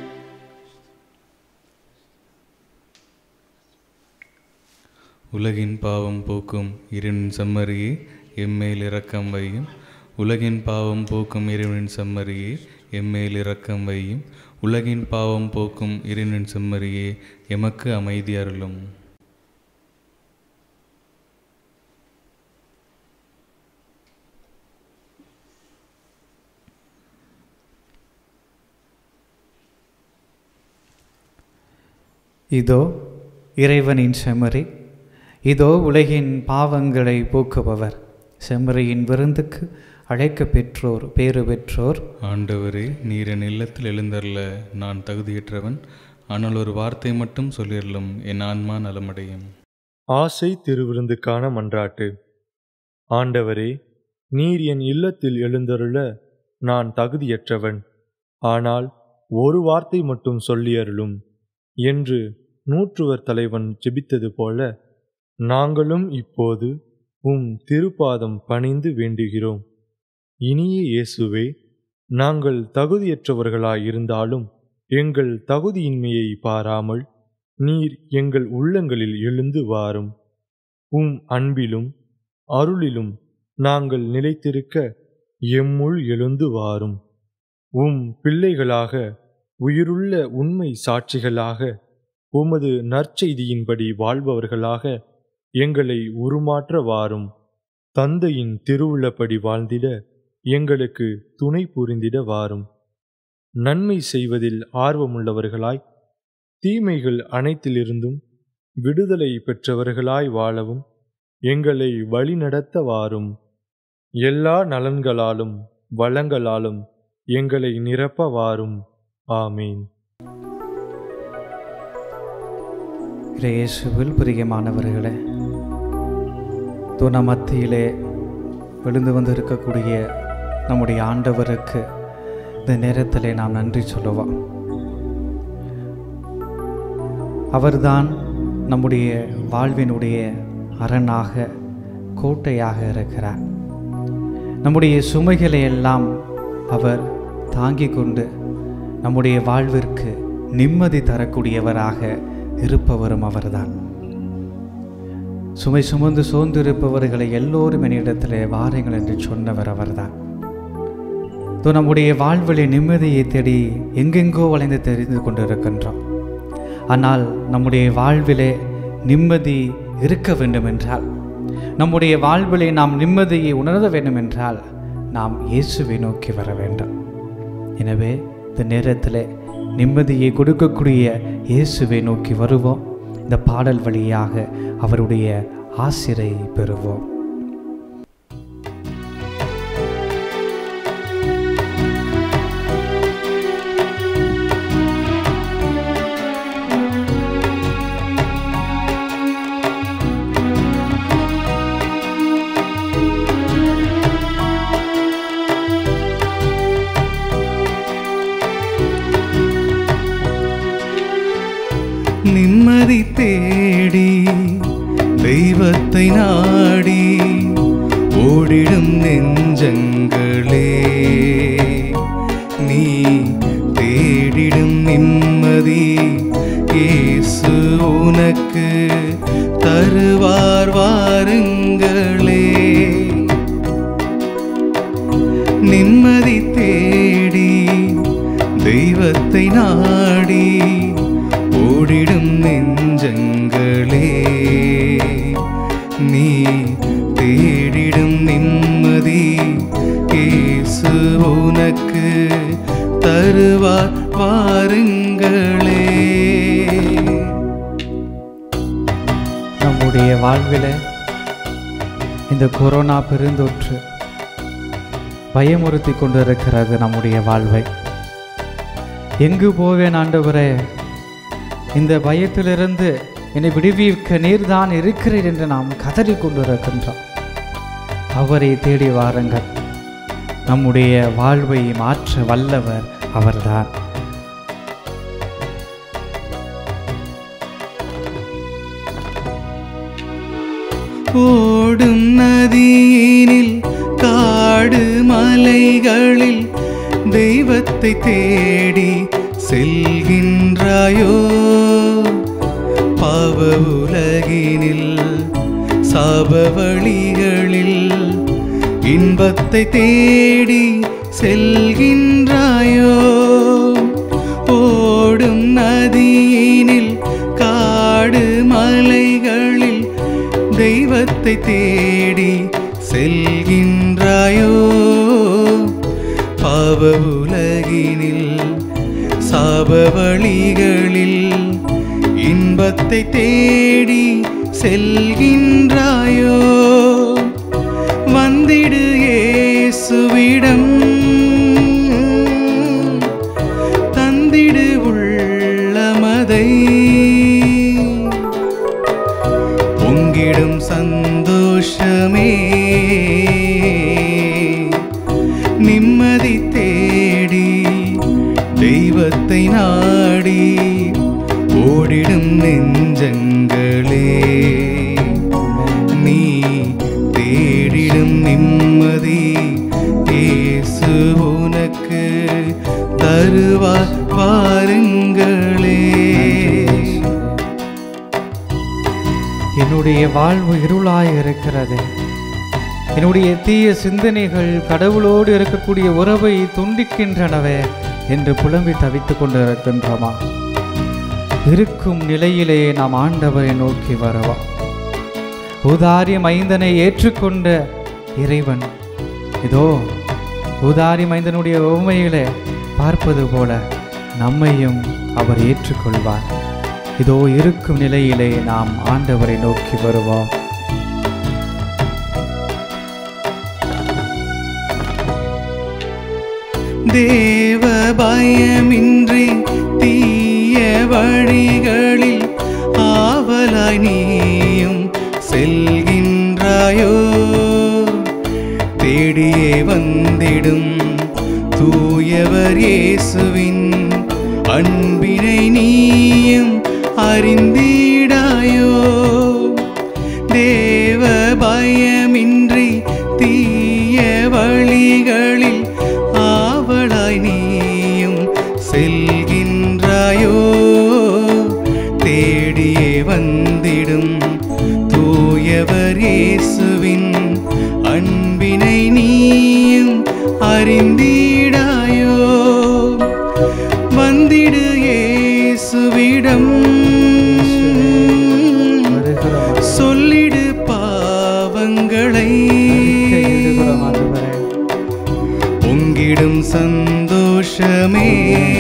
உலகின் பாவம் போக்கும் இறைவனின் செம்மறியே எம்மேல் இரக்கம் வையும் உலகின் பாவம் போக்கும் இறைவனின் செம்மறியே எம்மேல் இரக்கம் வையும் உலகின் பாவம் போக்கும் இறைவனின் செம்மறியே எமக்கு அமைதி அருளும் இதோ இறைவனின் செம்மறி இதோ உலகின் பாவங்களை போக்குபவர் செம்மறியின் விருந்துக்கு அழைக்க பெற்றோர் பேறு பெற்றோர் ஆண்டவரே நீர் என் இல்லத்தில் எழுந்தருள நான் தகுதியற்றவன் ஆனால் ஒரு வார்த்தை மட்டும் சொல்லிரலும் என் ஆன்மா நலமடையும் ஆசை திருவிருந்துக்கான மன்றாட்டு ஆண்டவரே நீர் என் இல்லத்தில் எழுந்தருள நான் தகுதியற்றவன் ஆனால் ஒரு வார்த்தை மட்டும் சொல்லியருளும் என்று நூற்றுவர் தலைவன் ஜெபித்தது போல நாங்களும் இப்போது உம் திருப்பாதம் பணிந்து வேண்டுகிறோம் இனிய இயேசுவே நாங்கள் தகுதியற்றவர்களாயிருந்தாலும் எங்கள் தகுதியின்மையை பாராமல் நீர் எங்கள் உள்ளங்களில் எழுந்து வாரும் உம் அன்பிலும் அருளிலும் நாங்கள் நிலைத்திருக்க எம்முள் எழுந்து வாரும் உம் பிள்ளைகளாக உயிருள்ள உண்மை சாட்சிகளாக உமது நற்செய்தியின்படி வாழ்பவர்களாக எங்களை உருமாற்ற வாரும் தந்தையின் திருவுள்ளப்படி வாழ்ந்திட எங்களுக்கு துணை புரிந்திட வாரும் நன்மை செய்வதில் ஆர்வமுள்ளவர்களாய் தீமைகள் அனைத்திலிருந்தும் விடுதலை பெற்றவர்களாய் வாழவும் எங்களை வழிநடத்த வாரும் எல்லா நலன்களாலும் வளங்களாலும் எங்களை நிரப்ப வாரும் ஆமீன் இயேசுவில் பிரியமானவர்களே துண மத்தியிலே விழுந்து வந்து இருக்கக்கூடிய நம்முடைய ஆண்டவருக்கு இந்த நேரத்திலே நாம் நன்றி சொல்லுவோம் அவர்தான் நம்முடைய வாழ்வினுடைய அரணாக கோட்டையாக இருக்கிறார் நம்முடைய சுமைகளை எல்லாம் அவர் தாங்கிக் கொண்டு நம்முடைய வாழ்விற்கு நிம்மதி தரக்கூடியவராக இருப்பவரும் அவர்தான் சுமை சுமந்து சோர்ந்திருப்பவர்களை எல்லோரும் என்னிடத்திலே வாருங்கள் என்று சொன்னவர் அவர்தான் இதோ நம்முடைய வாழ்விலே நிம்மதியை தேடி எங்கெங்கோ வளைந்து தெரிந்து கொண்டிருக்கின்றோம் ஆனால் நம்முடைய வாழ்விலே நிம்மதி இருக்க வேண்டும் என்றால் நம்முடைய வாழ்விலே நாம் நிம்மதியை உணர வேண்டும் என்றால் நாம் இயேசுவை நோக்கி வர வேண்டும் எனவே இந்த நேரத்தில் நிம்மதியை கொடுக்கக்கூடிய இயேசுவை நோக்கி வருவோம் இந்த பாடல் வழியாக அவருடைய ஆசிரை பெறுவோம் நிம்மதி தேடி தெய்வத்தை நாடி ஓடிடும் நெஞ்சங்களே நீ தேடிடும் நிம்மதி இயேசு உனக்கு தருவார் வாருங்களே நிம்மதி தேடி தெய்வத்தை நாடி ஓடிடும் நெஞ்சங்களே நீ தேடிடும் நிம்மதி இயேசு உனக்கு தருவார் வாருங்களே நம்முடைய வாழ்வில் இந்த கொரோனா பெருந்தொற்று பயமுறுத்தி கொண்டிருக்கிறது நம்முடைய வாழ்வை எங்கு போவேன் ஆண்டவரே இந்த பயத்திலிருந்து என்னை விடுவிக்க நீர்தான் இருக்கிறீர் என்று நாம் கதறி கொண்டிருக்கின்றோம் அவரை தேடி வாருங்கள் நம்முடைய வாழ்வை மாற்ற வல்லவர் அவர்தான் ஓடும் நதியினில் காடு மலைகளில் தெய்வத்தை தேடி செல்கின்றாயோ பாவ உலகினில் சாப வழிகளில் இன்பத்தை தேடி செல்கின்றாயோ இன்பத்தை தேடி செல்கின்றாயோ பாவ உலகினில் சாப வழிகளில் இன்பத்தை தேடி செல்கின்றாயோ வந்திடு இயேசுவிடம் தந்திடு உள்ளமதை பொங்கிடும் சந்தோஷமே நிம்மதி தேடி தெய்வத்தை நாடி ஓடிடும் நெஞ்சங்களே நீ தேடிடும் நிம்மதி இயேசு உனக்கு தருவார் பாருங்களே என்னுடைய வாழ்வு இருளாய் இருக்கிறது என்னுடைய தீய சிந்தனைகள் கடவுளோடு இருக்கக்கூடிய உறவை துண்டிக்கின்றனவே என்று புலம்பி தவித்துக் கொண்டிருக்கின்றோமா இருக்கும் நிலையிலே நாம் ஆண்டவரை நோக்கி வருவோம் ஊதாரிய மைந்தனை ஏற்றுக்கொண்ட இறைவன் இதோ ஊதாரி மைந்தனுடைய உண்மையிலே பார்ப்பது போல நம்மையும் அவர் ஏற்றுக்கொள்வார் இதோ இருக்கும் நிலையிலே நாம் ஆண்டவரை நோக்கி வருவோம் தேவ பயமின்றி தீய வழிகளில் ஆவலாய் நீயும் செல்கின்றாயோ தேடியே வந்திடும் தூயவர் இயேசுவின் அன்பினை நீயும் அறிந்திடாயோ தேவ பயமின்றி தீய வழிகளில் ஆவலாய் நீயும் செல்கின்றாயோ தேடியே வந்திடும் தூயவர் இயேசுவின் அன்பினை நீயும் அறிந்திடாயோ வந்திடு இயேசுவிடம் வருகிறோம் சொல்லிடு பாவங்களை கையிடுகிறோம் ஆண்டவரே பொங்கிடும் சந்தோஷமே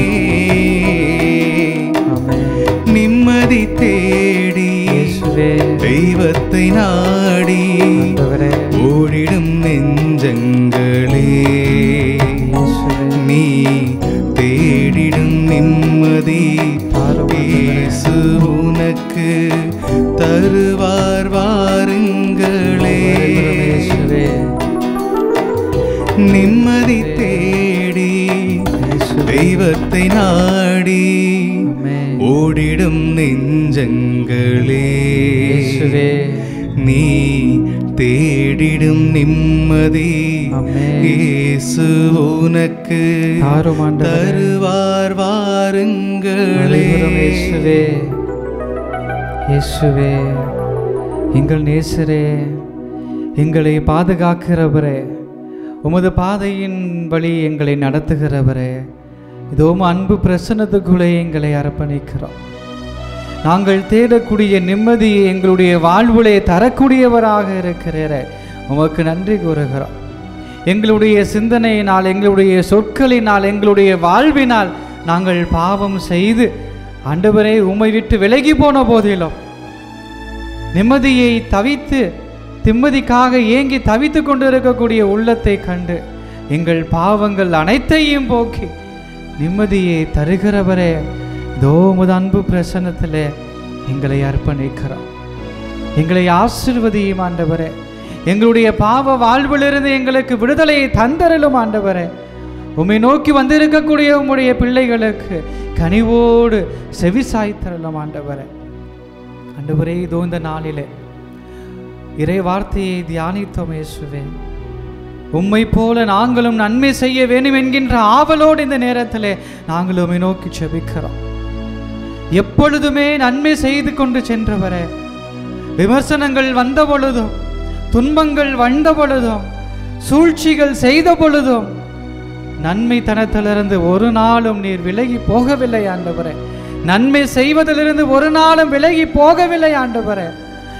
ஆமென் நிம்மதி தேடி இயேசுவே தெய்வத்தை நாடி ஆண்டவரே ஓடிடும் நெஞ்சங்களே இயேசுவே நீ தேடிடும் நிம்மதி தாரும் இயேசு உனக்கு தருவார் வாருங்களே வருகிறோம் இயேசுவே நிம்மதி தேடி இயேசுவே தெய்வத்தை நாடி ஆமென் ஓடிடும் நெஞ்சங்களே இயேசுவே நீ தேடிடும் நிம்மதி ஆமென். இயேசு உனக்கு தாரும் ஆண்டவரே தருவார் வாருங்களே வருகிறோம் இயேசுவே இயேசுவே எங்கள் நேசரே எங்களை பாதுகாக்கிறவரே உமது பாதையின் வழி எங்களை நடத்துகிறவரே இதோ உம் அன்பு பிரசன்னத்துக்குள்ளே எங்களை அர்ப்பணிக்கிறோம் நாங்கள் தேடக்கூடிய நிம்மதியை எங்களுடைய வாழ்விலே தரக்கூடியவராக இருக்கிறீரே உமக்கு நன்றி கூறுகிறோம் எங்களுடைய சிந்தனையினால் எங்களுடைய சொற்களினால் எங்களுடைய வாழ்வினால் நாங்கள் பாவம் செய்து ஆண்டவரே உம்மை விட்டு விலகி போன போதிலும் நிம்மதியை தவித்து நிம்மதிக்காக ஏங்கி தவித்து கொண்டிருக்கக்கூடிய உள்ளத்தை கண்டு எங்கள் பாவங்கள் அனைத்தையும் போக்கி நிம்மதியை தருகிறவரே இதோ உமது அன்பு பிரசன்னத்திலே எங்களை அர்ப்பணிக்கிறோம் எங்களை ஆசிர்வதியும் ஆண்டவரே எங்களுடைய பாவ வாழ்விலிருந்து எங்களுக்கு விடுதலையை தந்தரலும் ஆண்டவரே உம்மை நோக்கி வந்திருக்கக்கூடிய உம்முடைய பிள்ளைகளுக்கு கனிவோடு செவிசாய்த்தரலும் ஆண்டவரே ஆண்டவரே இதோ இந்த நாளிலே இறை வார்த்தையை தியானித்தோம் இயேசுவே உம்மை போல நாங்களும் நன்மை செய்ய வேண்டும் என்கின்ற ஆவலோடு இந்த நேரத்திலே நாங்கள் உம்மை நோக்கி செபிக்கிறோம் எப்பொழுதுமே நன்மை செய்து கொண்டு சென்றவரே விமர்சனங்கள் வந்த பொழுதும் துன்பங்கள் வந்த பொழுதும் சூழ்ச்சிகள் செய்த பொழுதும் நன்மை தனத்திலிருந்து ஒரு நாளும் நீர் விலகி போகவில்லை ஆண்டவரே நன்மை செய்வதிலிருந்து ஒரு நாளும் விலகி போகவில்லை ஆண்டவரே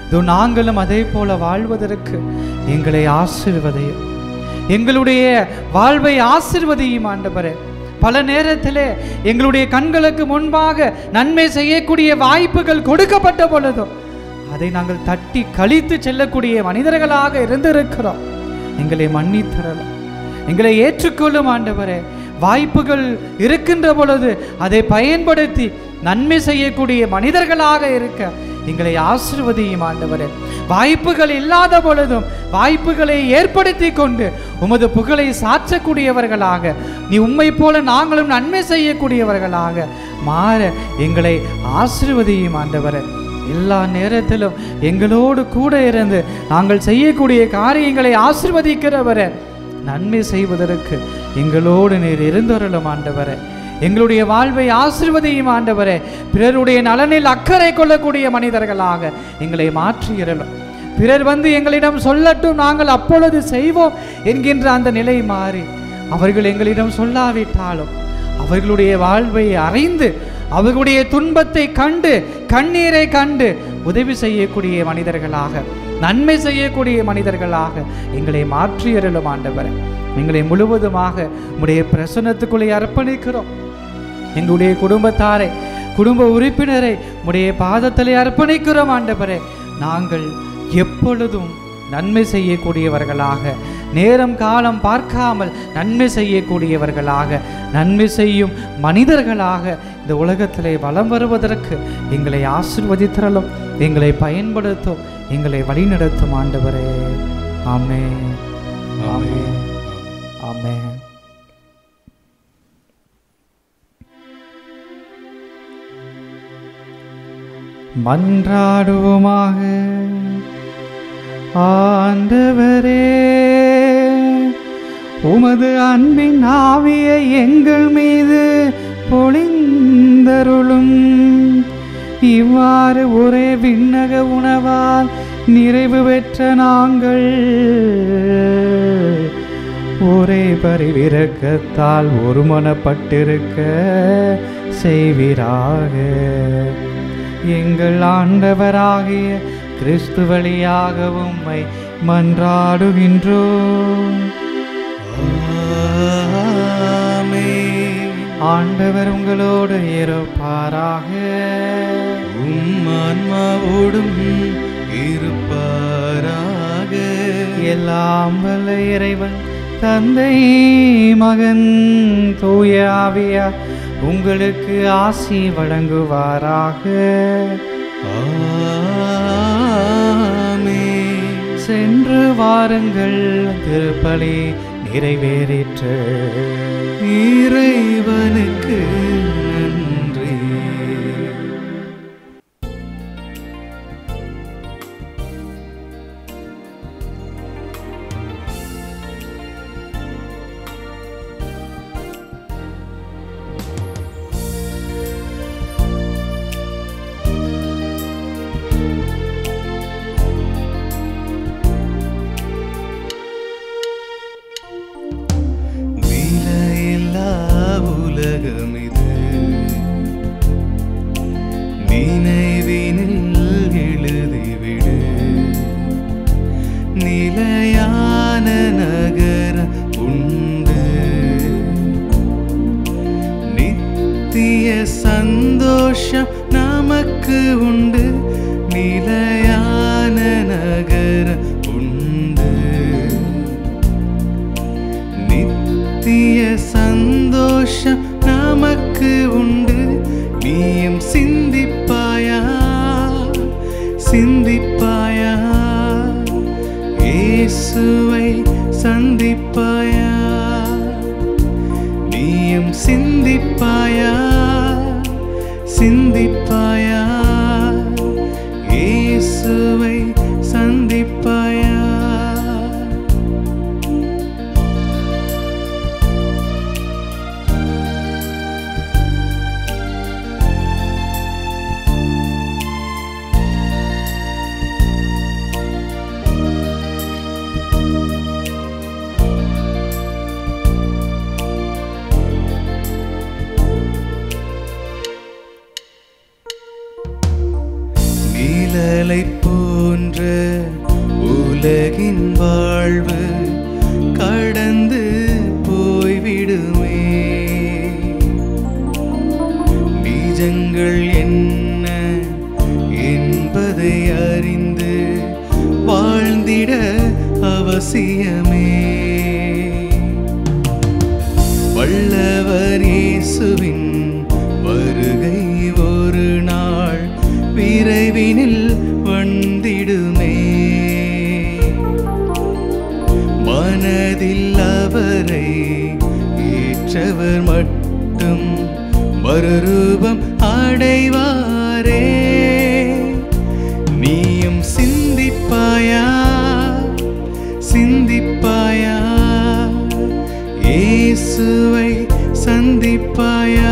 இதோ நாங்களும் அதே போல வாழ்வதற்கு எங்களை ஆசீர்வதையும் எங்களுடைய வாழ்வை ஆசிர்வதியும் ஆண்டவரே பல நேரத்திலே எங்களுடைய கண்களுக்கு முன்பாக நன்மை செய்யக்கூடிய வாய்ப்புகள் கொடுக்கப்பட்ட பொழுதும் அதை நாங்கள் தட்டி கழித்து செல்லக்கூடிய மனிதர்களாக இருந்திருக்கிறோம் எங்களை மன்னித்தரலாம் எங்களை ஏற்றுக்கொள்ளும் ஆண்டவரே வாய்ப்புகள் இருக்கின்ற பொழுது அதை பயன்படுத்தி நன்மை செய்யக்கூடிய மனிதர்களாக இருக்க எங்களை ஆசிர்வதியும் ஆண்டவரே வாய்ப்புகள் இல்லாத பொழுதும் வாய்ப்புகளை ஏற்படுத்தி கொண்டு உமது புகழை சாற்றக்கூடியவர்களாக நீ உம்மை போல நாங்களும் நன்மை செய்யக்கூடியவர்களாக மாற எங்களை ஆசிர்வதியும் ஆண்டவரே எல்லா நேரத்திலும் எங்களோடு கூட இருந்து நாங்கள் செய்யக்கூடிய காரியங்களை ஆசிர்வதிக்கிறவரே நன்மை செய்வதற்கு எங்களோடு நீர் இருந்தருளும் ஆண்டவரே எங்களுடைய வாழ்வை ஆசிர்வதியும் ஆண்டவரே பிறருடைய நலனில் அக்கறை கொள்ளக்கூடிய மனிதர்களாக எங்களை மாற்றியிரலும் பிறர் வந்து எங்களிடம் சொல்லட்டும் நாங்கள் அப்பொழுது செய்வோம் என்கின்ற அந்த நிலை மாறி அவர்கள் எங்களிடம் சொல்லாவிட்டாலும் அவர்களுடைய வாழ்வை அறிந்து அவர்களுடைய துன்பத்தை கண்டு கண்ணீரை கண்டு உதவி செய்யக்கூடிய மனிதர்களாக நன்மை செய்யக்கூடிய மனிதர்களாக எங்களை மாற்றியருளும் ஆண்டவரே எங்களை முழுவதுமாக உடைய பிரசன்னத்துக்குள்ளே அர்ப்பணிக்கிறோம் எங்களுடைய குடும்பத்தாரை குடும்ப உறுப்பினரை உடைய பாதத்திலே அர்ப்பணிக்கிறோம் ஆண்டவரே நாங்கள் எப்பொழுதும் நன்மை செய்யக்கூடியவர்களாக நேரம் காலம் பார்க்காமல் நன்மை செய்யக்கூடியவர்களாக நன்மை செய்யும் மனிதர்களாக இந்த உலகத்திலே வலம் வருவதற்கு எங்களை ஆசிர்வதித்தரலும் எங்களை பயன்படுத்தும் எங்களை வழிநடத்தும் ஆண்டவரே ஆமே ஆமே ஆமே மன்றாடுவோமாக ஆண்டவரே உமது அன்பின் ஆவியை எங்கள் மீது பொழிந்தருளும் இவ்வாறு ஒரே விண்ணக உணவால் நிறைவு பெற்ற நாங்கள் ஒரே பரிவிரக்கத்தால் ஒருமனப்பட்டிருக்க செய்வீராக எங்கள் ஆண்டவராகிய கிறிஸ்து வழியாக உம்மை மன்றாடுகின்றோம் ஆண்டவர் உங்களோடு இருப்பாராக உம் ஆன்மாவோடும் இருப்பாராக எல்லாம் வல்ல இறைவன் தந்தை மகன் தூய ஆவியா உங்களுக்கு ஆசி வழங்குவாராக ஆமென். சென்று வாருங்கள் திருப்பலி நிறைவேறிற்று இறைவனுக்கு நன்றி விலையில்லா உலகம் இது நினைவினில் எழுதிவிடு நிலையான நகர உண்டு நித்திய சந்தோஷம் நமக்கு உண்டு நிலையான நகர உண்டு நித்திய சந்தோஷம் நமக்கு உண்டு நீயும் சிந்திப்பாயா சிந்திப்பாயா இயேசுவை சந்திப்பாயா நீயும் சிந்திப்பாயா சிந்திப்பாயா இயேசுவை சந்திப்பாயா வாழ்வு கடந்து போய்விடுமே நிஜங்கள் என்ன என்பதை அறிந்து வாழ்ந்திட அவசியமே வல்லவர் இயேசுவின் வருகை ஒரு நாள் விரைவினில் வந்திடுமே மனதில் அவரை ஏற்றவர் மட்டும் மறுரூபம் அடைவாரே நீயும் சிந்திப்பாயா சிந்திப்பாயா இயேசுவை சந்திப்பாயா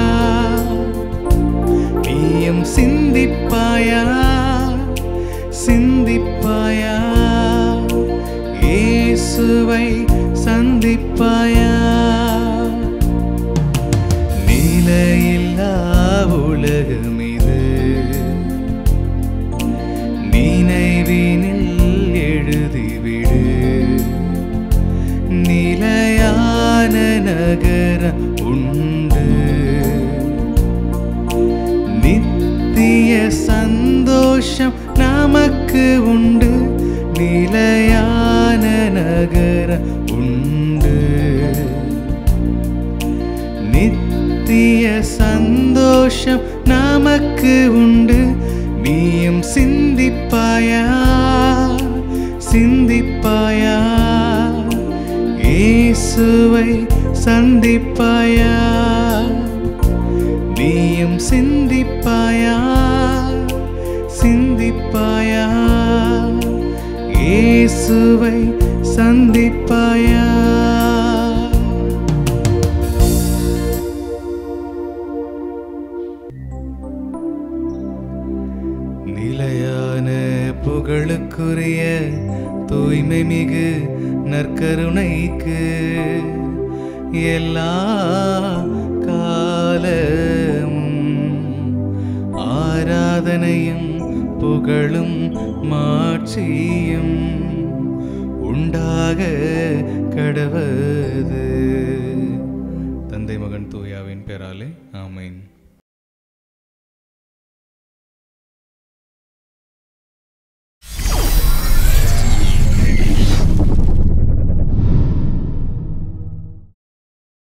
நீயும் சிந்திப்பாயா சிந்திப்பாயா இயேசுவை சந்திப்பாயா நிலையில்லா உலகம் இது நினைவினில் எழுதிவிடு நிலையான நகரம் உண்டு நித்திய சந்தோஷம் நமக்கு உண்டு நிலையான நகரம் உண்டு நித்திய சந்தோஷம் நமக்கு உண்டு நீயும் சிந்திப்பாயா சிந்திப்பாயா இயேசுவை சந்திப்பாயா நீயும் சிந்திப்பாயா சிந்திப்பாயா இயேசுவை சந்திப்பாயா நிலையான புகழுக்குரிய தூய்மை மிகு நற்கருணைக்கு எல்லா காலமும் ஆராதனையும் புகழும் மாட்சியும் உண்டாக கடவது தந்தை மகன் தூயாவின் பேராலே ஆமென்